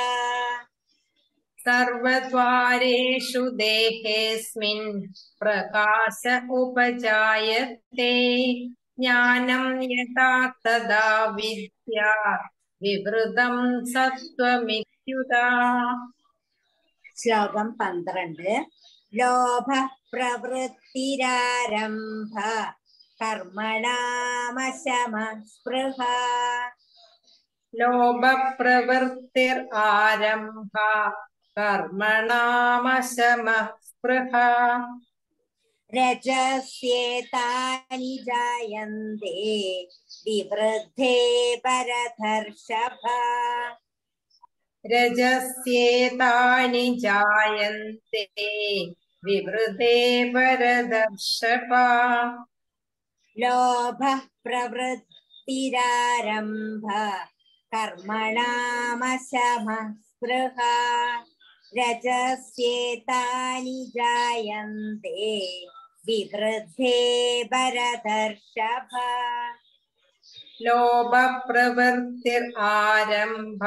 Speaker 4: സർവദ്വാരേഷു ദേഹേസ്മിൻ പ്രകാശ ഉപജായത്തെ ജ്ഞാനം യഥാ തഥാ വിദ്യാത് വിവൃതം സത്വമിത്യുതാ
Speaker 3: ശ്ലോകം പന്ത്രണ്ട് ലോഭ പ്രവൃത്തിരാരംഭ കർമ്മണാമശമ സ്പൃഹ
Speaker 4: ലോഭപ്രവൃത്തിർ ആരംഭ കർമ്മണാമശമ സ്പൃഹ
Speaker 3: രജസ്യേതാനി ജായന്തെ വിവൃദ്ധേ പരധർഷഭ
Speaker 4: രജസ്യേതാനി ജായന്തെ വിവൃതേ പരദർശപ
Speaker 3: ലോഭ പ്രവൃത്തിരാരംഭ കർമ്മണാമശമ സ്പൃഹ രജസ്യേതാനി ജായന്തെ വിവൃദ്ധേ ഭരതർഷഭ
Speaker 4: ലോഭപ്രവൃത്തിർ ആരംഭ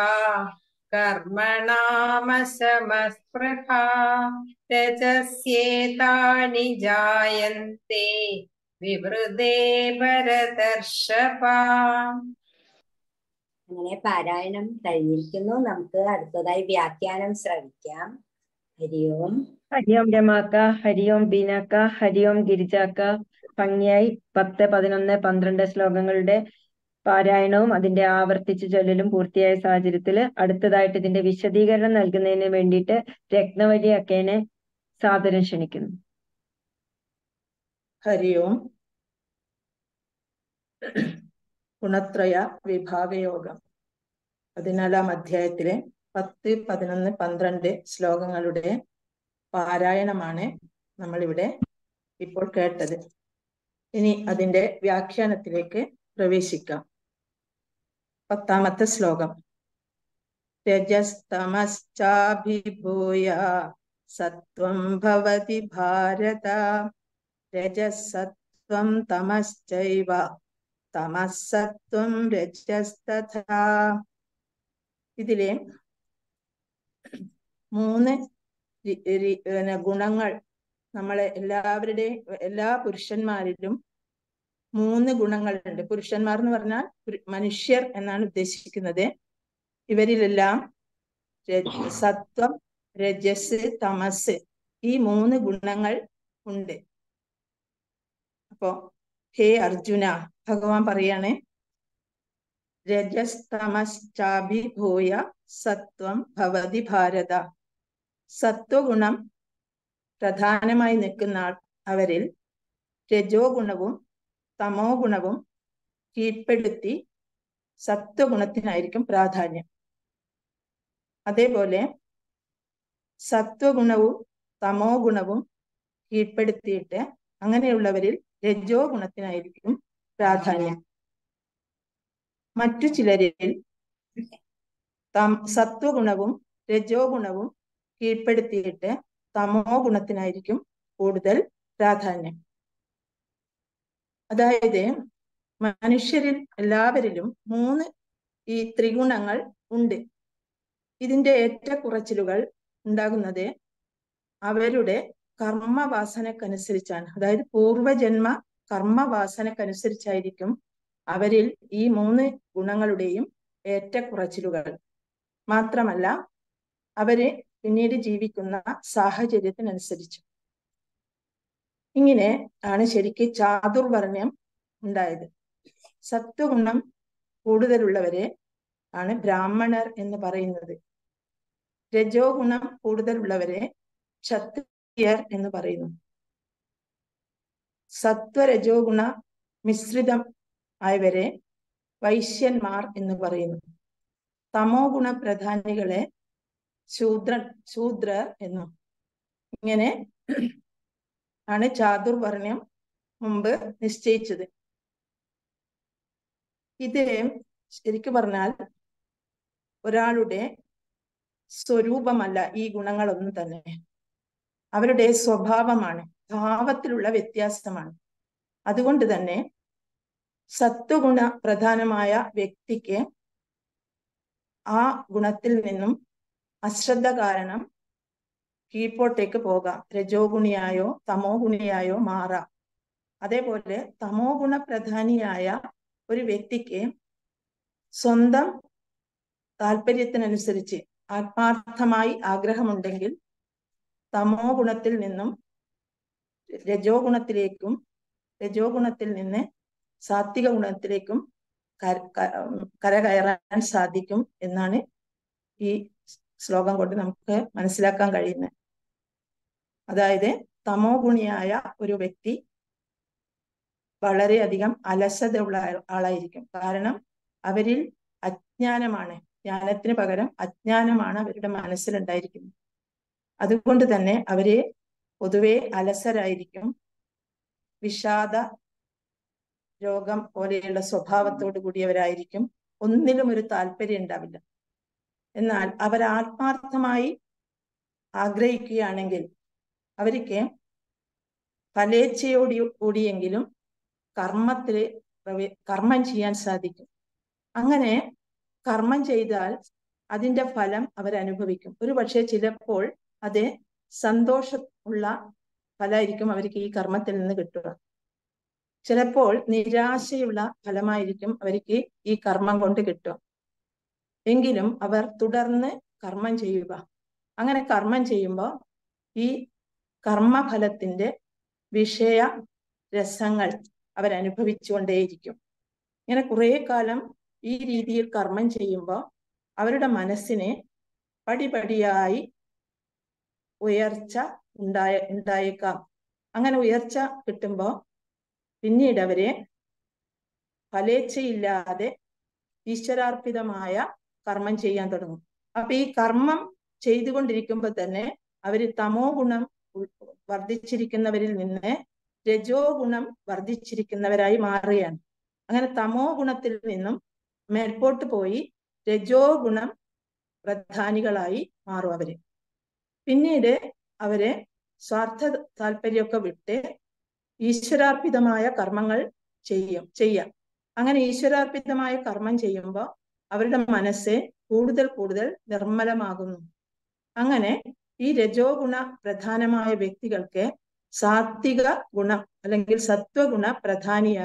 Speaker 4: കർമ്മണാമശമസ്പൃഹ രജസ്യേതാനി ജായന്തെ വിവൃതേ പരദർശപ
Speaker 3: അങ്ങനെ പാരായണം കഴിഞ്ഞിരിക്കുന്നു നമുക്ക് അടുത്തതായി വ്യാഖ്യാനം ശ്രവിക്കാം ഹരി ഓം
Speaker 1: ഹരി ഓം രമാക്ക ഹരി ഓം ബീനാക്ക ഹരി ഓം ഗിരിജാക്ക ഭംഗിയായി പത്ത് പതിനൊന്ന് പന്ത്രണ്ട് ശ്ലോകങ്ങളുടെ പാരായണവും അതിന്റെ ആവർത്തിച്ച് ചൊല്ലലും പൂർത്തിയായ സാഹചര്യത്തിൽ അടുത്തതായിട്ട് ഇതിന്റെ വിശദീകരണം നൽകുന്നതിന് വേണ്ടിയിട്ട് രത്നവലി അക്കേനെ സാദരം ക്ഷണിക്കുന്നു
Speaker 7: ഹരി ഓം ഗുണത്രയ വിഭാഗയോഗം പതിനാലാം അധ്യായത്തിലെ പത്ത് പതിനൊന്ന് പന്ത്രണ്ട് ശ്ലോകങ്ങളുടെ പാരായണമാണ് നമ്മളിവിടെ ഇപ്പോൾ കേട്ടത് ഇനി അതിന്റെ വ്യാഖ്യാനത്തിലേക്ക് പ്രവേശിക്കാം പത്താമത്തെ ശ്ലോകം രജസ്തമശ്ചാഭിഭൂയ സത്വം ഭവതി ഭാരത രജസത്വം തമശ്ചൈവ തമസത്വം രജസ്തഥാ ഇതിലെ മൂന്ന് രി- രി- പിന്നെ ഗുണങ്ങൾ നമ്മളെ എല്ലാവരുടെയും എല്ലാ പുരുഷന്മാരിലും മൂന്ന് ഗുണങ്ങളുണ്ട് പുരുഷന്മാർ എന്ന് പറഞ്ഞാൽ പുരു- മനുഷ്യർ എന്നാണ് ഉദ്ദേശിക്കുന്നത് ഇവരിലെല്ലാം ര- സത്വം രജസ് തമസ് ഈ മൂന്ന് ഗുണങ്ങൾ ഉണ്ട് അപ്പോ ഹേ അർജുന ഭഗവാൻ പറയാണ് രജസ് തമസ് ചാഭിഭൂയ സത്വം ഭവതി ഭാരത സത്വഗുണം പ്രധാനമായി നിൽക്കുന്ന ആൾ- അവരിൽ രജോ ഗുണവും തമോ ഗുണവും കീഴ്പ്പെടുത്തി സത്വഗുണത്തിനായിരിക്കും പ്രാധാന്യം അതേപോലെ സത്വഗുണവും തമോ ഗുണവും കീഴ്പ്പെടുത്തിയിട്ട് അങ്ങനെയുള്ളവരിൽ രജോ ഗുണത്തിനായിരിക്കും പ്രാധാന്യം മറ്റു ചിലരിൽ തം സത്വഗുണവും രജോ ഗുണവും കീഴ്പ്പെടുത്തിയിട്ട് തമോ ഗുണത്തിനായിരിക്കും കൂടുതൽ പ്രാധാന്യം അതായത് മനുഷ്യരിൽ എല്ലാവരിലും മൂന്ന് ഈ ത്രിഗുണങ്ങൾ ഉണ്ട് ഇതിന്റെ ഏറ്റക്കുറച്ചിലുകൾ ഉണ്ടാകുന്നത് അവരുടെ കർമ്മവാസനക്കനുസരിച്ചാണ് അതായത് പൂർവജന്മ കർമ്മവാസനക്കനുസരിച്ചായിരിക്കും അവരിൽ ഈ മൂന്ന് ഗുണങ്ങളുടെയും ഏറ്റക്കുറച്ചിലുകൾ മാത്രമല്ല അവര് പിന്നീട് ജീവിക്കുന്ന സാഹചര്യത്തിനനുസരിച്ച് ഇങ്ങനെ ആണ് ശരിക്ക് ചാതുർവർണ്ണ്യം ഉണ്ടായത് സത്വഗുണം കൂടുതലുള്ളവരെ ആണ് ബ്രാഹ്മണർ എന്ന് പറയുന്നത് രജോ ഗുണം കൂടുതലുള്ളവരെ ക്ഷത്രിയർ എന്ന് പറയുന്നു സത്വരജോ ഗുണ മിശ്രിതം ആയവരെ വൈശ്യന്മാർ എന്ന് പറയുന്നു തമോ ഗുണ പ്രധാനികളെ ശൂദ്ര ശൂദ്രർ എന്നും ഇങ്ങനെ ആണ് ചാതുർവർണ്ണ്യം മുമ്പ് നിശ്ചയിച്ചത് ഇത് ശരിക്കു പറഞ്ഞാൽ ഒരാളുടെ സ്വരൂപമല്ല ഈ ഗുണങ്ങളൊന്നും തന്നെ അവരുടെ സ്വഭാവമാണ് ഭാവത്തിലുള്ള വ്യത്യാസമാണ് അതുകൊണ്ട് തന്നെ സത്വഗുണ പ്രധാനമായ വ്യക്തിക്ക് ആ ഗുണത്തിൽ നിന്നും അശ്രദ്ധ കാരണം കീഴ്പോട്ടേക്ക് പോകാം രജോ ഗുണിയായോ തമോ ഗുണിയായോ മാറാം അതേപോലെ തമോ ഗുണ പ്രധാനിയായ ഒരു വ്യക്തിക്ക് സ്വന്തം താല്പര്യത്തിനനുസരിച്ച് ആത്മാർത്ഥമായി ആഗ്രഹമുണ്ടെങ്കിൽ തമോ ഗുണത്തിൽ നിന്നും രജോ ഗുണത്തിലേക്കും രജോ ഗുണത്തിൽ നിന്ന് സാത്വിക ഗുണത്തിലേക്കും കര- ക- കരകയറാൻ സാധിക്കും എന്നാണ് ഈ ശ്ലോകം കൊണ്ട് നമുക്ക് മനസ്സിലാക്കാൻ കഴിയുന്നത് അതായത് തമോ ഗുണിയായ ഒരു വ്യക്തി വളരെയധികം അലസതയുള്ള ആൾ- ആളായിരിക്കും കാരണം അവരിൽ അജ്ഞാനമാണ് ജ്ഞാനത്തിന് പകരം അജ്ഞാനമാണ് അവരുടെ മനസ്സിലുണ്ടായിരിക്കുന്നത് അതുകൊണ്ട് തന്നെ അവര് പൊതുവെ അലസരായിരിക്കും വിഷാദ രോഗം പോലെയുള്ള സ്വഭാവത്തോടു കൂടിയവരായിരിക്കും ഒന്നിലും ഒരു താല്പര്യം ഉണ്ടാവില്ല എന്നാൽ അവർ ആത്മാർത്ഥമായി ആഗ്രഹിക്കുകയാണെങ്കിൽ അവർക്ക് ഫലേച്ഛയോടി കൂടിയെങ്കിലും കർമ്മത്തിൽ പ്രവേ- കർമ്മം ചെയ്യാൻ സാധിക്കും അങ്ങനെ കർമ്മം ചെയ്താൽ അതിന്റെ ഫലം അവരനുഭവിക്കും ഒരു പക്ഷേ ചിലപ്പോൾ അത് സന്തോഷം ഉള്ള ഫലമായിരിക്കും അവർക്ക് ഈ കർമ്മത്തിൽ നിന്ന് കിട്ടുക ചിലപ്പോൾ നിരാശയുള്ള ഫലമായിരിക്കും അവർക്ക് ഈ കർമ്മം കൊണ്ട് കിട്ടുക എങ്കിലും അവർ തുടർന്ന് കർമ്മം ചെയ്യുക അങ്ങനെ കർമ്മം ചെയ്യുമ്പോൾ ഈ കർമ്മഫലത്തിന്റെ വിഷയ രസങ്ങൾ അവരനുഭവിച്ചുകൊണ്ടേയിരിക്കും ഇങ്ങനെ കുറെ കാലം ഈ രീതിയിൽ കർമ്മം ചെയ്യുമ്പോൾ അവരുടെ മനസ്സിന് പടിപടിയായി ഉയർച്ച ഉണ്ടായ ഉണ്ടായേക്കാം അങ്ങനെ ഉയർച്ച കിട്ടുമ്പോൾ പിന്നീട് അവരെ ഫലേച്ഛയില്ലാതെ ഈശ്വരാർപ്പിതമായ കർമ്മം ചെയ്യാൻ തുടങ്ങും അപ്പൊ ഈ കർമ്മം ചെയ്തുകൊണ്ടിരിക്കുമ്പോൾ തന്നെ അവര് തമോ ഗുണം ഉൾ- വർദ്ധിച്ചിരിക്കുന്നവരിൽ നിന്ന് രജോ ഗുണം വർദ്ധിച്ചിരിക്കുന്നവരായി മാറുകയാണ് അങ്ങനെ തമോ ഗുണത്തിൽ നിന്നും മേൽപോട്ട് പോയി രജോ ഗുണം പ്രധാനികളായി മാറും അവര് പിന്നീട് അവരെ സ്വാർത്ഥ താല്പര്യമൊക്കെ വിട്ട് ഈശ്വരാർപ്പിതമായ കർമ്മങ്ങൾ ചെയ്യും ചെയ്യാം അങ്ങനെ ഈശ്വരാർപ്പിതമായ കർമ്മം ചെയ്യുമ്പോൾ അവരുടെ മനസ്സ് കൂടുതൽ കൂടുതൽ നിർമ്മലമാകുന്നു അങ്ങനെ ഈ രജോ ഗുണ പ്രധാനമായ വ്യക്തികൾക്ക് സാത്വിക ഗുണം അല്ലെങ്കിൽ സത്വഗുണ പ്രധാനിയായും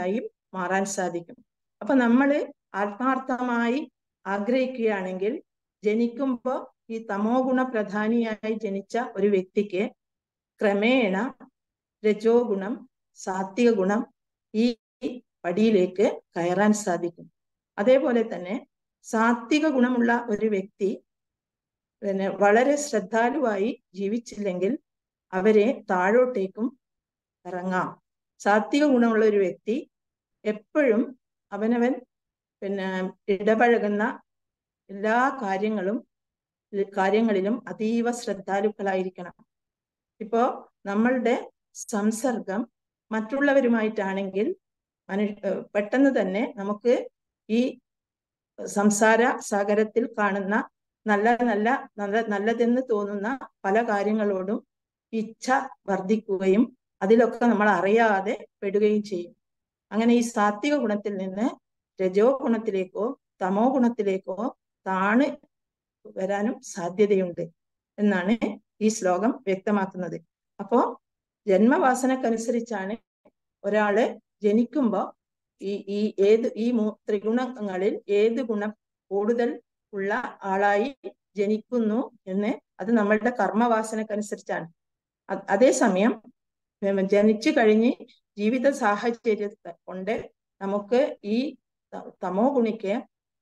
Speaker 7: മാറാൻ സാധിക്കും അപ്പൊ നമ്മൾ ആത്മാർത്ഥമായി ആഗ്രഹിക്കുകയാണെങ്കിൽ ജനിക്കുമ്പോൾ ഈ തമോ ഗുണ പ്രധാനിയായി ജനിച്ച ഒരു വ്യക്തിക്ക് ക്രമേണ രജോ ഗുണം സാത്വിക ഗുണം ഈ പടിയിലേക്ക് കയറാൻ സാധിക്കും അതേപോലെ തന്നെ സാത്വിക ഗുണമുള്ള ഒരു വ്യക്തി പിന്നെ വളരെ ശ്രദ്ധാലുവായി ജീവിച്ചില്ലെങ്കിൽ അവരെ താഴോട്ടേക്കും ഇറങ്ങാം സാത്വിക ഗുണമുള്ള ഒരു വ്യക്തി എപ്പോഴും അവനവൻ പിന്നെ ഇടപഴകുന്ന എല്ലാ കാര്യങ്ങളും കാര്യങ്ങളിലും അതീവ ശ്രദ്ധാലുക്കളായിരിക്കണം ഇപ്പോ നമ്മളുടെ സംസർഗം മറ്റുള്ളവരുമായിട്ടാണെങ്കിൽ മനു പെട്ടെന്ന് തന്നെ നമുക്ക് ഈ സംസാര സാഗരത്തിൽ കാണുന്ന നല്ല നല്ല നല്ല നല്ലതെന്ന് തോന്നുന്ന പല കാര്യങ്ങളോടും ഇച്ഛ വർദ്ധിക്കുകയും അതിലൊക്കെ നമ്മൾ അറിയാതെ പെടുകയും ചെയ്യും അങ്ങനെ ഈ സാത്വിക ഗുണത്തിൽ നിന്ന് രജോ ഗുണത്തിലേക്കോ തമോ ഗുണത്തിലേക്കോ താണ് വരാനും സാധ്യതയുണ്ട് എന്നാണ് ഈ ശ്ലോകം വ്യക്തമാക്കുന്നത് അപ്പോ ജന്മവാസനക്കനുസരിച്ചാണ് ഒരാള് ജനിക്കുമ്പോ ഈ ഈ ഏത് ഈ മൂ ത്രിഗുണങ്ങളിൽ ഏത് ഗുണം കൂടുതൽ ഉള്ള ആളായി ജനിക്കുന്നു എന്ന് അത് നമ്മളുടെ കർമ്മവാസനക്കനുസരിച്ചാണ് അതേസമയം ജനിച്ചു കഴിഞ്ഞ് ജീവിത സാഹചര്യത്തെ കൊണ്ട് നമുക്ക് ഈ തമോ ഗുണിക്ക്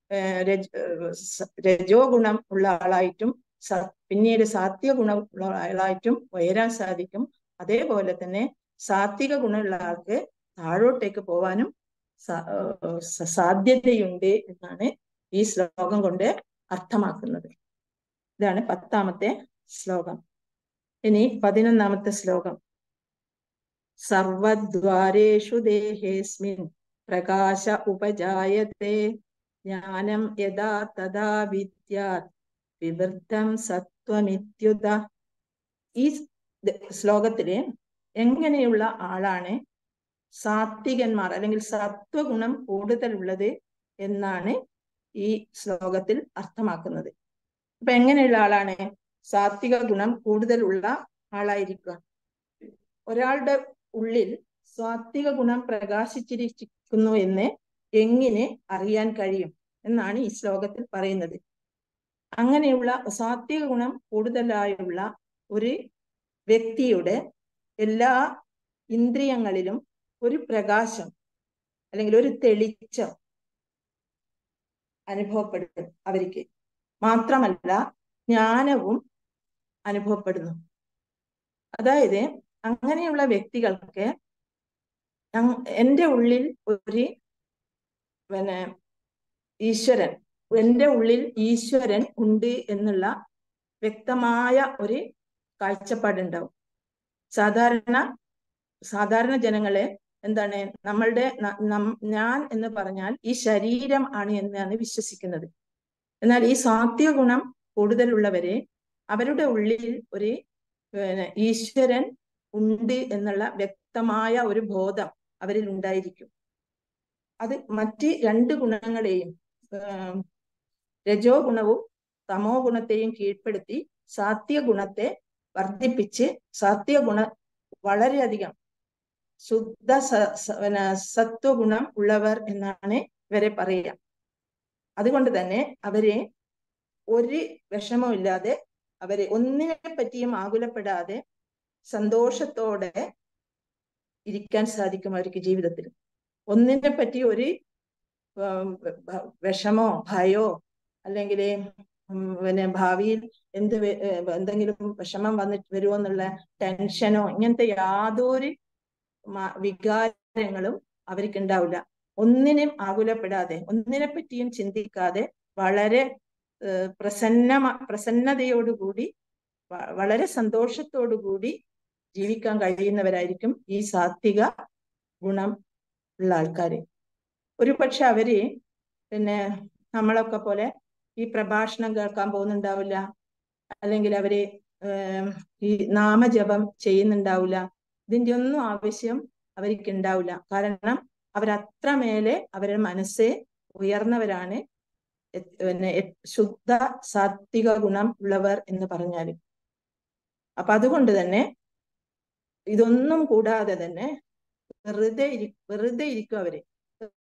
Speaker 7: രജോ ഗുണം ഉള്ള ആളായിട്ടും പിന്നീട് സാത്വിക ഗുണം ഉള്ള ആളായിട്ടും ഉയരാൻ സാധിക്കും അതേപോലെ തന്നെ സാത്വിക ഗുണമുള്ള ആൾക്ക് താഴോട്ടേക്ക് പോവാനും സാധ്യതയുണ്ട് എന്നാണ് ഈ ശ്ലോകം കൊണ്ട് അർത്ഥമാക്കുന്നത് ഇതാണ് പത്താമത്തെ ശ്ലോകം ഇനി പതിനൊന്നാമത്തെ ശ്ലോകം സർവദ്വാരേഷു ദേഹേസ്മിൻ പ്രകാശ ഉപജായത്തെ ജ്ഞാനം യഥാ തഥാ വിദ്യാത് വിവൃദ്ധം സത്വമിത്യുത ഈ ശ്ലോകത്തില് എങ്ങനെയുള്ള ആളാണ് സാത്വികന്മാർ അല്ലെങ്കിൽ സത്വഗുണം കൂടുതലുള്ളത് എന്നാണ് ഈ ശ്ലോകത്തിൽ അർത്ഥമാക്കുന്നത് അപ്പൊ എങ്ങനെയുള്ള ആളാണ് സാത്വിക ഗുണം കൂടുതലുള്ള ആളായിരിക്കുക ഒരാളുടെ ഉള്ളിൽ സാത്വിക ഗുണം പ്രകാശിച്ചിരിക്കുന്നു എന്ന് എങ്ങനെ അറിയാൻ കഴിയും എന്നാണ് ഈ ശ്ലോകത്തിൽ പറയുന്നത് അങ്ങനെയുള്ള സാത്വിക ഗുണം കൂടുതലായുള്ള ഒരു വ്യക്തിയുടെ എല്ലാ ഇന്ദ്രിയങ്ങളിലും ഒരു പ്രകാശം അല്ലെങ്കിൽ ഒരു തെളിച്ചം അനുഭവപ്പെടും അവർക്ക് മാത്രമല്ല ജ്ഞാനവും അനുഭവപ്പെടുന്നു അതായത് അങ്ങനെയുള്ള വ്യക്തികൾക്ക് എൻ്റെ ഉള്ളിൽ ഒരു പിന്നെ ഈശ്വരൻ എൻ്റെ ഉള്ളിൽ ഈശ്വരൻ ഉണ്ട് എന്നുള്ള വ്യക്തമായ ഒരു കാഴ്ചപ്പാടുണ്ടാവും സാധാരണ സാധാരണ ജനങ്ങളെ എന്താണ് നമ്മളുടെ ഞാൻ എന്ന് പറഞ്ഞാൽ ഈ ശരീരം ആണ് എന്നാണ് വിശ്വസിക്കുന്നത് എന്നാൽ ഈ സാത്വിക ഗുണം കൂടുതലുള്ളവരെ അവരുടെ ഉള്ളിൽ ഒരു ഈശ്വരൻ ഉണ്ട് എന്നുള്ള വ്യക്തമായ ഒരു ബോധം അവരിൽ ഉണ്ടായിരിക്കും അത് മറ്റ് രണ്ട് ഗുണങ്ങളെയും രജോ ഗുണവും തമോ ഗുണത്തെയും കീഴ്പ്പെടുത്തി സാത്വിക ഗുണത്തെ വർദ്ധിപ്പിച്ച് സാത്വിക ഗുണ വളരെയധികം ശുദ്ധ സത്വഗുണം ഉള്ളവർ എന്നാണ് ഇവരെ പറയുക അതുകൊണ്ട് തന്നെ അവരെ ഒരു വിഷമമില്ലാതെ അവരെ ഒന്നിനെ പറ്റിയും ആകുലപ്പെടാതെ സന്തോഷത്തോടെ ഇരിക്കാൻ സാധിക്കും അവർക്ക് ജീവിതത്തിൽ ഒന്നിനെ പറ്റി ഒരു വിഷമോ ഭയോ അല്ലെങ്കിൽ പിന്നെ ഭാവിയിൽ എന്ത് എന്തെങ്കിലും വിഷമം വന്നിട്ട് വരുമോ എന്നുള്ള ടെൻഷനോ ഇങ്ങനത്തെ യാതൊരു വികാരങ്ങളും അവർക്ക് ഉണ്ടാവില്ല ഒന്നിനും ആകുലപ്പെടാതെ ഒന്നിനെ പറ്റിയും ചിന്തിക്കാതെ വളരെ പ്രസന്ന പ്രസന്നതയോടുകൂടി വളരെ സന്തോഷത്തോടുകൂടി ജീവിക്കാൻ കഴിയുന്നവരായിരിക്കും ഈ സാത്വിക ഗുണം ഉള്ള ആൾക്കാര് ഒരു പക്ഷെ അവര് പിന്നെ നമ്മളൊക്കെ പോലെ ഈ പ്രഭാഷണം കേൾക്കാൻ പോകുന്നുണ്ടാവില്ല അല്ലെങ്കിൽ അവര് ഈ നാമജപം ചെയ്യുന്നുണ്ടാവില്ല ഇതിന്റെ ഒന്നും ആവശ്യം അവർക്ക് ഉണ്ടാവില്ല കാരണം അവരത്രമേലെ അവരുടെ മനസ്സ് ഉയർന്നവരാണ് പിന്നെ ശുദ്ധ സാത്വിക ഗുണം ഉള്ളവർ എന്ന് പറഞ്ഞാൽ അപ്പൊ അതുകൊണ്ട് തന്നെ ഇതൊന്നും കൂടാതെ തന്നെ വെറുതെ ഇരി വെറുതെ ഇരിക്കും അവര്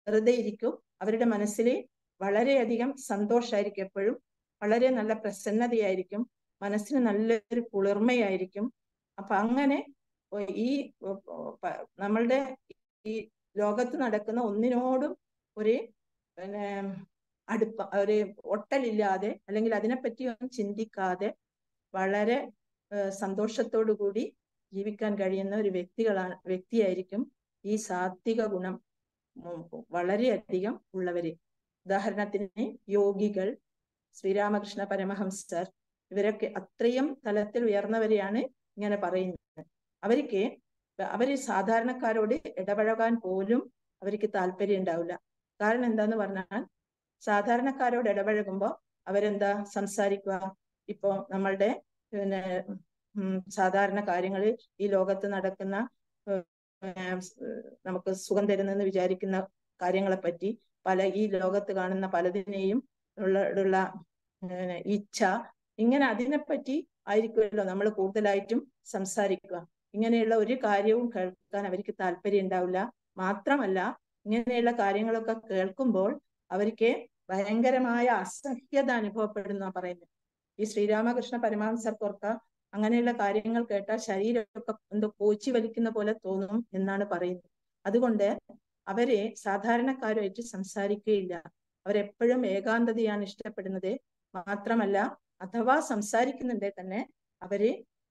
Speaker 7: വെറുതെ ഇരിക്കും അവരുടെ മനസ്സിൽ വളരെയധികം സന്തോഷമായിരിക്കും എപ്പോഴും വളരെ നല്ല പ്രസന്നതയായിരിക്കും മനസ്സിന് നല്ലൊരു കുളിർമയായിരിക്കും അപ്പൊ അങ്ങനെ ഈ നമ്മളുടെ ഈ ലോകത്ത് നടക്കുന്ന ഒന്നിനോടും ഒരു പിന്നെ അടുപ്പ ഒരു ഒട്ടലില്ലാതെ അല്ലെങ്കിൽ അതിനെപ്പറ്റി ഒന്നും ചിന്തിക്കാതെ വളരെ സന്തോഷത്തോടു കൂടി ജീവിക്കാൻ കഴിയുന്ന ഒരു വ്യക്തികളാണ് വ്യക്തിയായിരിക്കും ഈ സാത്വിക ഗുണം വളരെയധികം ഉള്ളവര് ഉദാഹരണത്തിന് യോഗികൾ ശ്രീരാമകൃഷ്ണ പരമഹംസർ ഇവരൊക്കെ അത്രയും തലത്തിൽ ഉയർന്നവരെയാണ് ഇങ്ങനെ പറയുന്നത് അവർക്ക് അവര് സാധാരണക്കാരോട് ഇടപഴകാൻ പോലും അവർക്ക് താല്പര്യം ഉണ്ടാവില്ല കാരണം എന്താന്ന് പറഞ്ഞാൽ സാധാരണക്കാരോട് ഇടപഴകുമ്പോൾ അവരെന്താ സംസാരിക്കുക ഇപ്പോ നമ്മളുടെ പിന്നെ സാധാരണ കാര്യങ്ങൾ ഈ ലോകത്ത് നടക്കുന്ന നമുക്ക് സുഖം തരുന്നെന്ന് വിചാരിക്കുന്ന കാര്യങ്ങളെ പറ്റി പല ഈ ലോകത്ത് കാണുന്ന പലതിനെയും ഉള്ള ഉള്ള ഇച്ഛ ഇങ്ങനെ അതിനെപ്പറ്റി ആയിരിക്കുമല്ലോ നമ്മൾ കൂടുതലായിട്ടും സംസാരിക്കുക ഇങ്ങനെയുള്ള ഒരു കാര്യവും കേൾക്കാൻ അവർക്ക് താല്പര്യം ഉണ്ടാവില്ല മാത്രമല്ല ഇങ്ങനെയുള്ള കാര്യങ്ങളൊക്കെ കേൾക്കുമ്പോൾ അവർക്ക് ഭയങ്കരമായ അസഹ്യത അനുഭവപ്പെടുന്ന പറയുന്നത് ഈ ശ്രീരാമകൃഷ്ണ പരമഹംസർക്കൊക്കെ അങ്ങനെയുള്ള കാര്യങ്ങൾ കേട്ടാൽ ശരീരമൊക്കെ എന്തോ കോച്ചി വലിക്കുന്ന പോലെ തോന്നും എന്നാണ് പറയുന്നത് അതുകൊണ്ട് അവരെ സാധാരണക്കാരുമായിട്ട് സംസാരിക്കുകയില്ല അവരെപ്പോഴും ഏകാന്തതയാണ് ഇഷ്ടപ്പെടുന്നത് മാത്രമല്ല അഥവാ സംസാരിക്കുന്നുണ്ടെ തന്നെ അവര്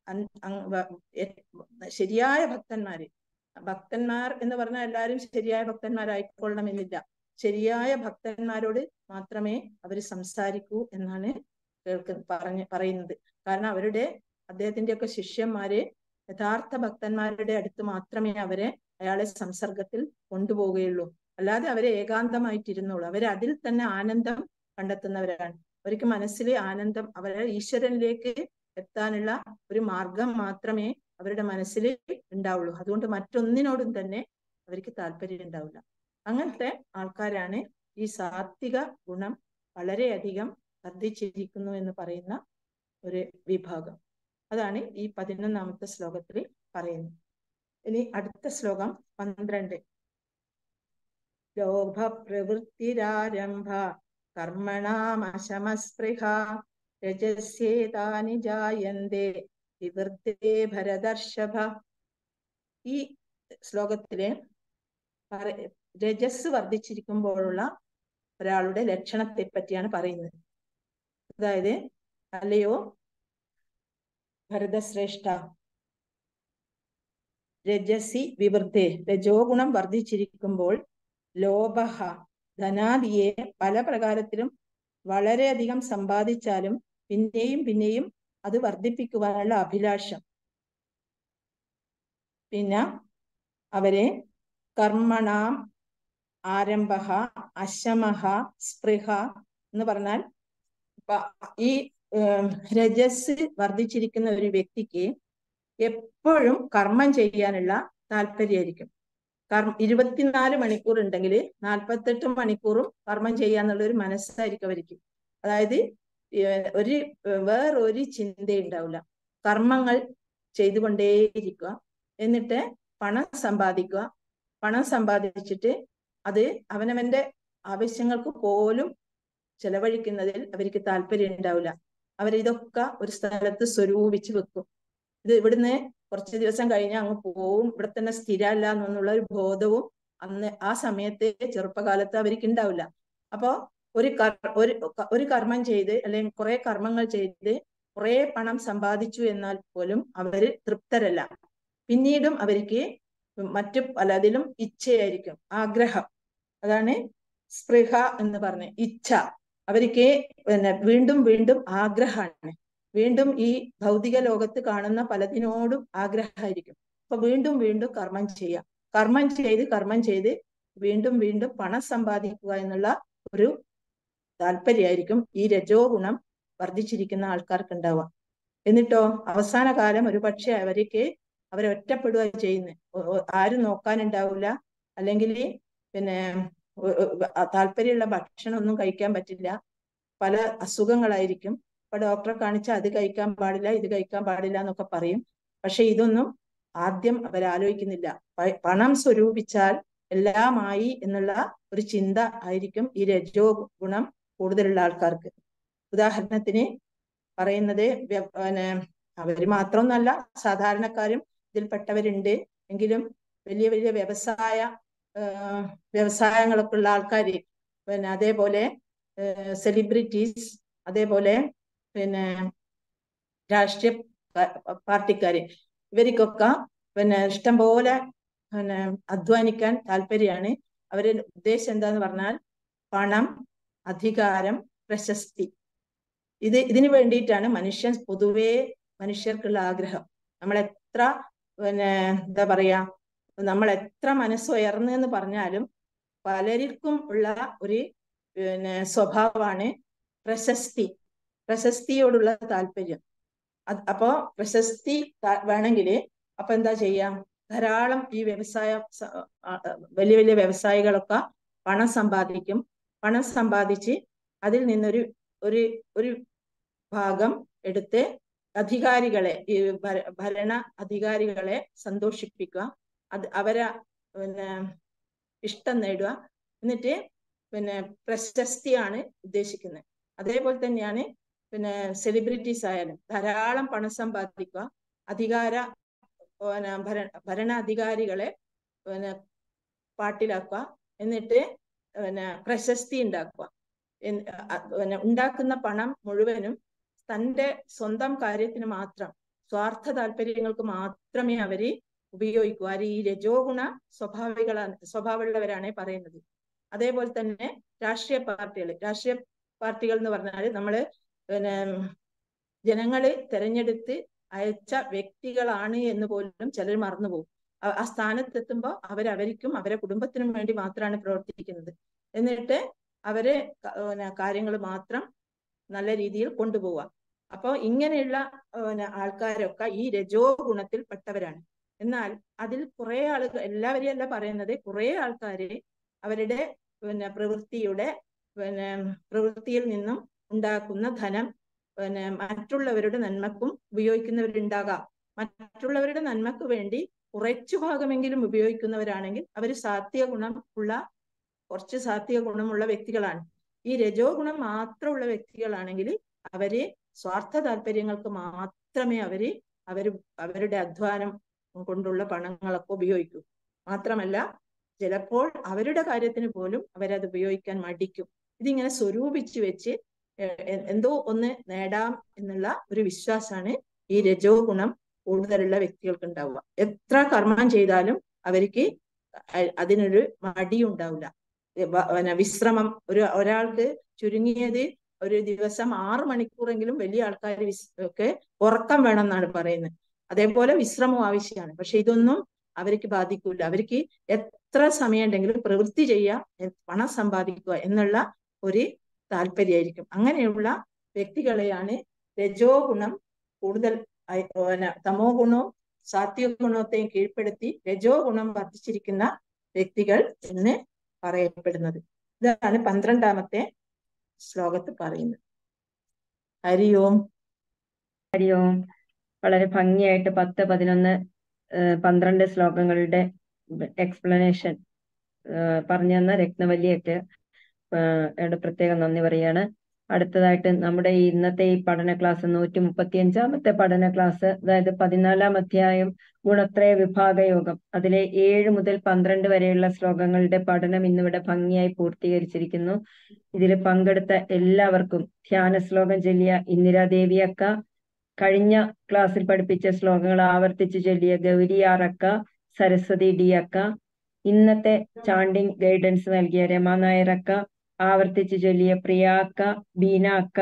Speaker 7: ശരിയായ ഭക്തന്മാര് ഭക്തന്മാർ എന്ന് പറഞ്ഞാൽ എല്ലാവരും ശരിയായ ഭക്തന്മാരായിക്കൊള്ളണമെന്നില്ല ശരിയായ ഭക്തന്മാരോട് മാത്രമേ അവർ സംസാരിക്കൂ എന്നാണ് കേൾക്ക് പറഞ്ഞ് പറയുന്നത് കാരണം അവരുടെ അദ്ദേഹത്തിന്റെ ഒക്കെ ശിഷ്യന്മാര് യഥാർത്ഥ ഭക്തന്മാരുടെ അടുത്ത് മാത്രമേ അവരെ അയാളെ സംസർഗത്തിൽ കൊണ്ടുപോവുകയുള്ളൂ അല്ലാതെ അവരെ ഏകാന്തമായിട്ടിരുന്നുള്ളൂ അവരെ അതിൽ തന്നെ ആനന്ദം കണ്ടെത്തുന്നവരാണ് അവർക്ക് മനസ്സിലെ ആനന്ദം അവരെ ഈശ്വരനിലേക്ക് എത്താനുള്ള ഒരു മാർഗം മാത്രമേ അവരുടെ മനസ്സിൽ ഉണ്ടാവുള്ളൂ അതുകൊണ്ട് മറ്റൊന്നിനോടും തന്നെ അവർക്ക് താല്പര്യം ഉണ്ടാവില്ല അങ്ങനത്തെ ആൾക്കാരാണ് ഈ സാത്വിക ഗുണം വളരെയധികം വർദ്ധിച്ചിരിക്കുന്നു എന്ന് പറയുന്ന ഒരു വിഭാഗം അതാണ് ഈ പതിനൊന്നാമത്തെ ശ്ലോകത്തിൽ പറയുന്നത് ഇനി അടുത്ത ശ്ലോകം പന്ത്രണ്ട് ലോഭ പ്രവൃത്തിരാരംഭ കർമ്മണാമശമസ്പൃഹ രജസ്യേതാനി ജായന്തേ വിവൃത്തേ ഭരതർഷഭ ഈ ശ്ലോകത്തിലെ രജസ് വർദ്ധിച്ചിരിക്കുമ്പോഴുള്ള ഒരാളുടെ ലക്ഷണത്തെ പറ്റിയാണ് പറയുന്നത് അതായത് അല്ലയോ ഭരതശ്രേഷ്ഠ രജസി വിവൃദ്ധേ രജോ ഗുണം വർദ്ധിച്ചിരിക്കുമ്പോൾ ലോഭഹ ധനാദിയെ പല പ്രകാരത്തിലും വളരെയധികം സമ്പാദിച്ചാലും പിന്നെയും പിന്നെയും അത് വർദ്ധിപ്പിക്കുവാനുള്ള അഭിലാഷം പിന്നെ അവരെ കർമ്മണാം ആരംഭ അശമഹ സ്പൃഹ എന്ന് പറഞ്ഞാൽ ഈ രജസ് വർദ്ധിച്ചിരിക്കുന്ന ഒരു വ്യക്തിക്ക് എപ്പോഴും കർമ്മം ചെയ്യാനുള്ള താല്പര്യമായിരിക്കും കർമ്മ ഇരുപത്തിനാല് മണിക്കൂർ ഉണ്ടെങ്കിൽ നാൽപ്പത്തെട്ട് മണിക്കൂറും കർമ്മം ചെയ്യാന്നുള്ള ഒരു മനസ്സായിരിക്കും അവർക്ക് അതായത് ഒരു വേറൊരു ചിന്ത ഉണ്ടാവില്ല കർമ്മങ്ങൾ ചെയ്തുകൊണ്ടേയിരിക്കുക എന്നിട്ട് പണം സമ്പാദിക്കുക പണം സമ്പാദിച്ചിട്ട് അത് അവനവന്റെ ആവശ്യങ്ങൾക്ക് പോലും ചെലവഴിക്കുന്നതിൽ അവർക്ക് താല്പര്യം ഉണ്ടാവില്ല അവരിതൊക്കെ ഒരു സ്ഥലത്ത് സ്വരൂപിച്ച് വെക്കും ഇത് ഇവിടുന്ന് കുറച്ച് ദിവസം കഴിഞ്ഞ് അങ്ങ് പോവും ഇവിടെ തന്നെ സ്ഥിരമല്ല എന്നുള്ള ഒരു ബോധവും അന്ന് ആ സമയത്തെ ചെറുപ്പകാലത്ത് അവർക്ക് ഉണ്ടാവില്ല അപ്പോ ഒരു ഒരു ഒരു കർമ്മം ചെയ്ത് അല്ലെങ്കിൽ കുറെ കർമ്മങ്ങൾ ചെയ്ത് കുറെ പണം സമ്പാദിച്ചു എന്നാൽ പോലും അവര് തൃപ്തരല്ല പിന്നീടും അവർക്ക് മറ്റു പലതിലും ഇച്ഛയായിരിക്കും ആഗ്രഹം അതാണ് സ്പൃഹ എന്ന് പറഞ്ഞ ഇച്ഛ അവർക്ക് പിന്നെ വീണ്ടും വീണ്ടും ആഗ്രഹമാണ് വീണ്ടും ഈ ഭൗതിക ലോകത്ത് കാണുന്ന പലതിനോടും ആഗ്രഹമായിരിക്കും അപ്പൊ വീണ്ടും വീണ്ടും കർമ്മം ചെയ്യാം കർമ്മം ചെയ്ത് കർമ്മം ചെയ്ത് വീണ്ടും വീണ്ടും പണം സമ്പാദിക്കുക എന്നുള്ള ഒരു താല്പര്യമായിരിക്കും ഈ രജോ ഗുണം വർദ്ധിച്ചിരിക്കുന്ന ആൾക്കാർക്ക് ഉണ്ടാവുക എന്നിട്ടോ അവസാന കാലം ഒരു പക്ഷെ അവർക്ക് അവരെ ഒറ്റപ്പെടുക ചെയ്യുന്നത് ആരും നോക്കാനുണ്ടാവില്ല അല്ലെങ്കിൽ പിന്നെ താല്പര്യമുള്ള ഭക്ഷണം ഒന്നും കഴിക്കാൻ പറ്റില്ല പല അസുഖങ്ങളായിരിക്കും ഇപ്പൊ ഡോക്ടറെ കാണിച്ചാൽ അത് കഴിക്കാൻ പാടില്ല ഇത് കഴിക്കാൻ പാടില്ല എന്നൊക്കെ പറയും പക്ഷെ ഇതൊന്നും ആദ്യം അവരാലോചിക്കുന്നില്ല പണം സ്വരൂപിച്ചാൽ എല്ലാമായി എന്നുള്ള ഒരു ചിന്ത ആയിരിക്കും ഈ രജോ ഗുണം കൂടുതലുള്ള ആൾക്കാർക്ക് ഉദാഹരണത്തിന് പറയുന്നത് വ്യ- പിന്നെ അവര് മാത്രമൊന്നല്ല സാധാരണക്കാരും ഇതിൽപ്പെട്ടവരുണ്ട് എങ്കിലും വലിയ വലിയ വ്യവസായ ആ, വ്യവസായങ്ങളൊക്കെ ഉള്ള ആൾക്കാര് പിന്നെ അതേപോലെ സെലിബ്രിറ്റീസ് അതേപോലെ പിന്നെ രാഷ്ട്രീയ പ- പാർട്ടിക്കാര് ഇവർക്കൊക്കെ പിന്നെ ഇഷ്ടം പോലെ പിന്നെ അധ്വാനിക്കാൻ താല്പര്യമാണ് അവരുടെ ഉദ്ദേശം എന്താന്ന് പറഞ്ഞാൽ പണം അധികാരം പ്രശസ്തി ഇത് ഇതിനു വേണ്ടിയിട്ടാണ് മനുഷ്യൻ പൊതുവേ മനുഷ്യർക്കുള്ള ആഗ്രഹം നമ്മൾ എത്ര പിന്നെ എന്താ പറയാ നമ്മൾ എത്ര മനസ്സുയർന്നു എന്ന് പറഞ്ഞാലും പലർക്കും ഉള്ള ഒരു പിന്നെ സ്വഭാവമാണ് പ്രശസ്തി പ്രശസ്തിയോടുള്ള താല്പര്യം അത് അപ്പോ പ്രശസ്തി വേണമെങ്കിൽ അപ്പൊ എന്താ ചെയ്യാം ധാരാളം ഈ വ്യവസായ സ- ആ, ആ, വലിയ വലിയ വ്യവസായികളൊക്കെ പണം സമ്പാദിക്കും പണം സമ്പാദിച്ച് അതിൽ നിന്നൊരു ഒരു ഒരു ഭാഗം എടുത്ത് അധികാരികളെ ഈ ഭര- ഭരണ അധികാരികളെ സന്തോഷിപ്പിക്കുക അത് അവരെ പിന്നെ ഇഷ്ടം നേടുക എന്നിട്ട് പിന്നെ പ്രശസ്തിയാണ് ഉദ്ദേശിക്കുന്നത് അതേപോലെ തന്നെയാണ് പിന്നെ സെലിബ്രിറ്റീസ് ആയാലും ധാരാളം പണം സമ്പാദിക്കുക അധികാര പിന്നെ ഭര ഭരണാധികാരികളെ പിന്നെ പാട്ടിലാക്കുക എന്നിട്ട് പിന്നെ പ്രശസ്തി ഉണ്ടാക്കുക എന്ന് അ- പിന്നെ ഉണ്ടാക്കുന്ന പണം മുഴുവനും തന്റെ സ്വന്തം കാര്യത്തിന് മാത്രം സ്വാർത്ഥ താല്പര്യങ്ങൾക്ക് മാത്രമേ അവര് ഉപയോഗിക്കൂ ആര് ഈ രജോ ഗുണ സ്വഭാവികളാണ് സ്വഭാവമുള്ളവരാണ് പറയുന്നത് അതേപോലെ തന്നെ രാഷ്ട്രീയ പാർട്ടികൾ രാഷ്ട്രീയ പാർട്ടികൾ എന്ന് പറഞ്ഞാൽ നമ്മള് പിന്നെ ജനങ്ങള് തെരഞ്ഞെടുത്ത് അയച്ച വ്യക്തികളാണ് എന്ന് പോലും ചിലർ മറന്നുപോകും ആ- ആ സ്ഥാനത്തെത്തുമ്പോൾ അവരവർക്കും അവരെ കുടുംബത്തിനും വേണ്ടി മാത്രമാണ് പ്രവർത്തിക്കുന്നത് എന്നിട്ട് അവര് കാര്യങ്ങൾ മാത്രം നല്ല രീതിയിൽ കൊണ്ടുപോവുക അപ്പൊ ഇങ്ങനെയുള്ള പിന്നെ ആൾക്കാരൊക്കെ ഈ രജോ ഗുണത്തിൽ പെട്ടവരാണ് എന്നാൽ അതിൽ കുറെ ആളുകൾ എല്ലാവരെയും അല്ല പറയുന്നത് കുറെ ആൾക്കാര് അവരുടെ പിന്നെ പ്രവൃത്തിയുടെ പിന്നെ പ്രവൃത്തിയിൽ നിന്നും ഉണ്ടാക്കുന്ന ധനം പിന്നെ മറ്റുള്ളവരുടെ നന്മക്കും ഉപയോഗിക്കുന്നവരുണ്ടാകാം മറ്റുള്ളവരുടെ നന്മക്ക് വേണ്ടി കുറച്ചു ഭാഗമെങ്കിലും ഉപയോഗിക്കുന്നവരാണെങ്കിൽ അവർ സാത്വിക ഗുണം ഉള്ള കുറച്ച് സാത്വിക ഗുണമുള്ള വ്യക്തികളാണ് ഈ രജോ ഗുണം മാത്രമുള്ള വ്യക്തികളാണെങ്കിൽ അവര് സ്വാർത്ഥ താല്പര്യങ്ങൾക്ക് മാത്രമേ അവര് അവര് അവരുടെ അധ്വാനം കൊണ്ടുള്ള പണങ്ങളൊക്കെ ഉപയോഗിക്കൂ മാത്രമല്ല ചിലപ്പോൾ അവരുടെ കാര്യത്തിന് പോലും അവരത് ഉപയോഗിക്കാൻ മടിക്കും ഇതിങ്ങനെ സ്വരൂപിച്ചു വെച്ച് എ- എ- എന്തോ ഒന്ന് നേടാം എന്നുള്ള ഒരു വിശ്വാസമാണ് ഈ രജോ ഗുണം കൂടുതലുള്ള വ്യക്തികൾക്ക് ഉണ്ടാവുക എത്ര കർമ്മം ചെയ്താലും അവർക്ക് അ- അതിനൊരു മടിയുണ്ടാവില്ല ഏ, വ- പിന്നെ വിശ്രമം ഒരു ഒരാൾക്ക് ചുരുങ്ങിയത് ഒരു ദിവസം ആറ് മണിക്കൂറെങ്കിലും വലിയ ആൾക്കാർ ഒക്കെ ഉറക്കം വേണം എന്നാണ് പറയുന്നത് അതേപോലെ വിശ്രമം ആവശ്യമാണ് പക്ഷെ ഇതൊന്നും അവർക്ക് ബാധിക്കൂല അവർക്ക് എത്ര സമയം ഉണ്ടെങ്കിലും പ്രവൃത്തി ചെയ്യുക എ- പണം സമ്പാദിക്കുക എന്നുള്ള ഒരു താല്പര്യമായിരിക്കും അങ്ങനെയുള്ള വ്യക്തികളെയാണ് രജോ ഗുണം കൂടുതൽ ആയി- പിന്നെ തമോ ഗുണവും സാത്വിക ഗുണത്തെയും കീഴ്പ്പെടുത്തി രജോ ഗുണം വർദ്ധിച്ചിരിക്കുന്ന വ്യക്തികൾ എന്ന് പറയപ്പെടുന്നത് ഇതാണ് പന്ത്രണ്ടാമത്തെ ശ്ലോകത്ത് പറയുന്നത് ഹരി ഓം
Speaker 1: ഹരി ഓം വളരെ ഭംഗിയായിട്ട് പത്ത് പതിനൊന്ന് ഏഹ് പന്ത്രണ്ട് ശ്ലോകങ്ങളുടെ എക്സ്പ്ലനേഷൻ പറഞ്ഞു തന്ന രത്നവല്ലിയൊക്കെ യുടെ പ്രത്യേകം നന്ദി പറയാണ് അടുത്തതായിട്ട് നമ്മുടെ ഈ ഇന്നത്തെ ഈ പഠന ക്ലാസ് നൂറ്റി മുപ്പത്തി അഞ്ചാമത്തെ പഠന ക്ലാസ് അതായത് പതിനാലാം അധ്യായം ഗുണത്രയ വിഭാഗ യോഗം അതിലെ ഏഴ് മുതൽ പന്ത്രണ്ട് വരെയുള്ള ശ്ലോകങ്ങളുടെ പഠനം ഇന്നിവിടെ ഭംഗിയായി പൂർത്തീകരിച്ചിരിക്കുന്നു ഇതിൽ പങ്കെടുത്ത എല്ലാവർക്കും ധ്യാന ശ്ലോകം ചൊല്ലിയ ഇന്ദിരാദേവി അക്ക കഴിഞ്ഞ ക്ലാസ്സിൽ പഠിപ്പിച്ച ശ്ലോകങ്ങൾ ആവർത്തിച്ച് ചൊല്ലിയ ഗൗരി ആർ അക്ക സരസ്വതി ഡി അക്ക ഇന്നത്തെ ചാണ്ടിങ് ഗൈഡൻസ് നൽകിയ രമ നായർ അക്ക ആവർത്തിച്ച് ചൊല്ലിയ പ്രിയ അക്ക ബീന അക്ക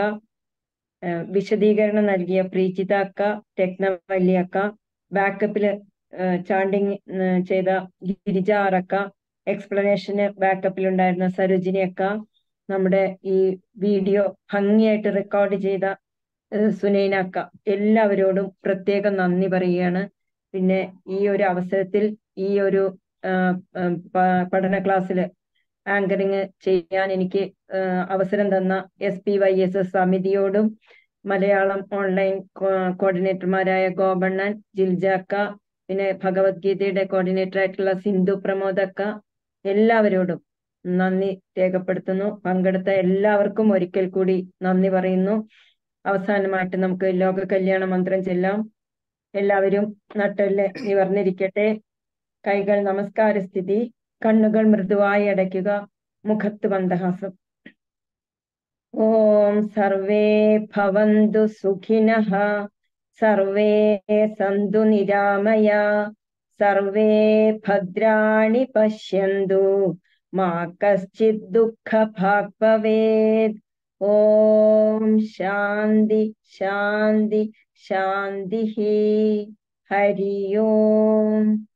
Speaker 1: ഏഹ് വിശദീകരണം നൽകിയ പ്രീചിത അക്ക രത്നവല്ലി അക്ക ബാക്കപ്പില് ചാണ്ടിങ് ചെയ്ത ഗിരിജ ആർ അക്ക എക്സ്പ്ലനേഷന് ബാക്കപ്പിൽ ഉണ്ടായിരുന്ന സരോജിനി അക്ക നമ്മുടെ ഈ വീഡിയോ ഭംഗിയായിട്ട് റെക്കോർഡ് ചെയ്ത ഏഹ് സുനൈന അക്ക എല്ലാവരോടും പ്രത്യേകം നന്ദി പറയുകയാണ് പിന്നെ ഈ ഒരു അവസരത്തിൽ ഈ ഒരു ആഹ് ഉം പ- പഠന ക്ലാസ്സിൽ ആങ്കറിങ് ചെയ്യാൻ എനിക്ക് ആഹ് അവസരം തന്ന S P Y S S സമിതിയോടും മലയാളം ഓൺലൈൻ കോ- കോർഡിനേറ്റർമാരായ ഗോപണ്ണൻ ജിൽജാക്ക പിന്നെ ഭഗവത്ഗീതയുടെ കോർഡിനേറ്റർ ആയിട്ടുള്ള സിന്ധു പ്രമോദക്ക എല്ലാവരോടും നന്ദി രേഖപ്പെടുത്തുന്നു പങ്കെടുത്ത എല്ലാവർക്കും ഒരിക്കൽ കൂടി നന്ദി പറയുന്നു അവസാനമായിട്ട് നമുക്ക് ലോക കല്യാണ മന്ത്രം ചെല്ലാം എല്ലാവരും നട്ടല് നിവർന്നിരിക്കട്ടെ കൈകൾ നമസ്കാര സ്ഥിതി കണ്ണുകൾ മൃദുവായി അടയ്ക്കുക മുഖത്ത് മന്ദഹാസം ഓം സർവേ ഭവന്തു സുഖിനഃ സർവേ സന്തു നിരാമയ സർവേ ഭദ്രാണി പശ്യന്തു മാ കശ്ചിത് ദുഃഖഭാഗ് ഭവേത് ഓം ശാന്തി ശാന്തി ശാന്തി ഹരി ഓം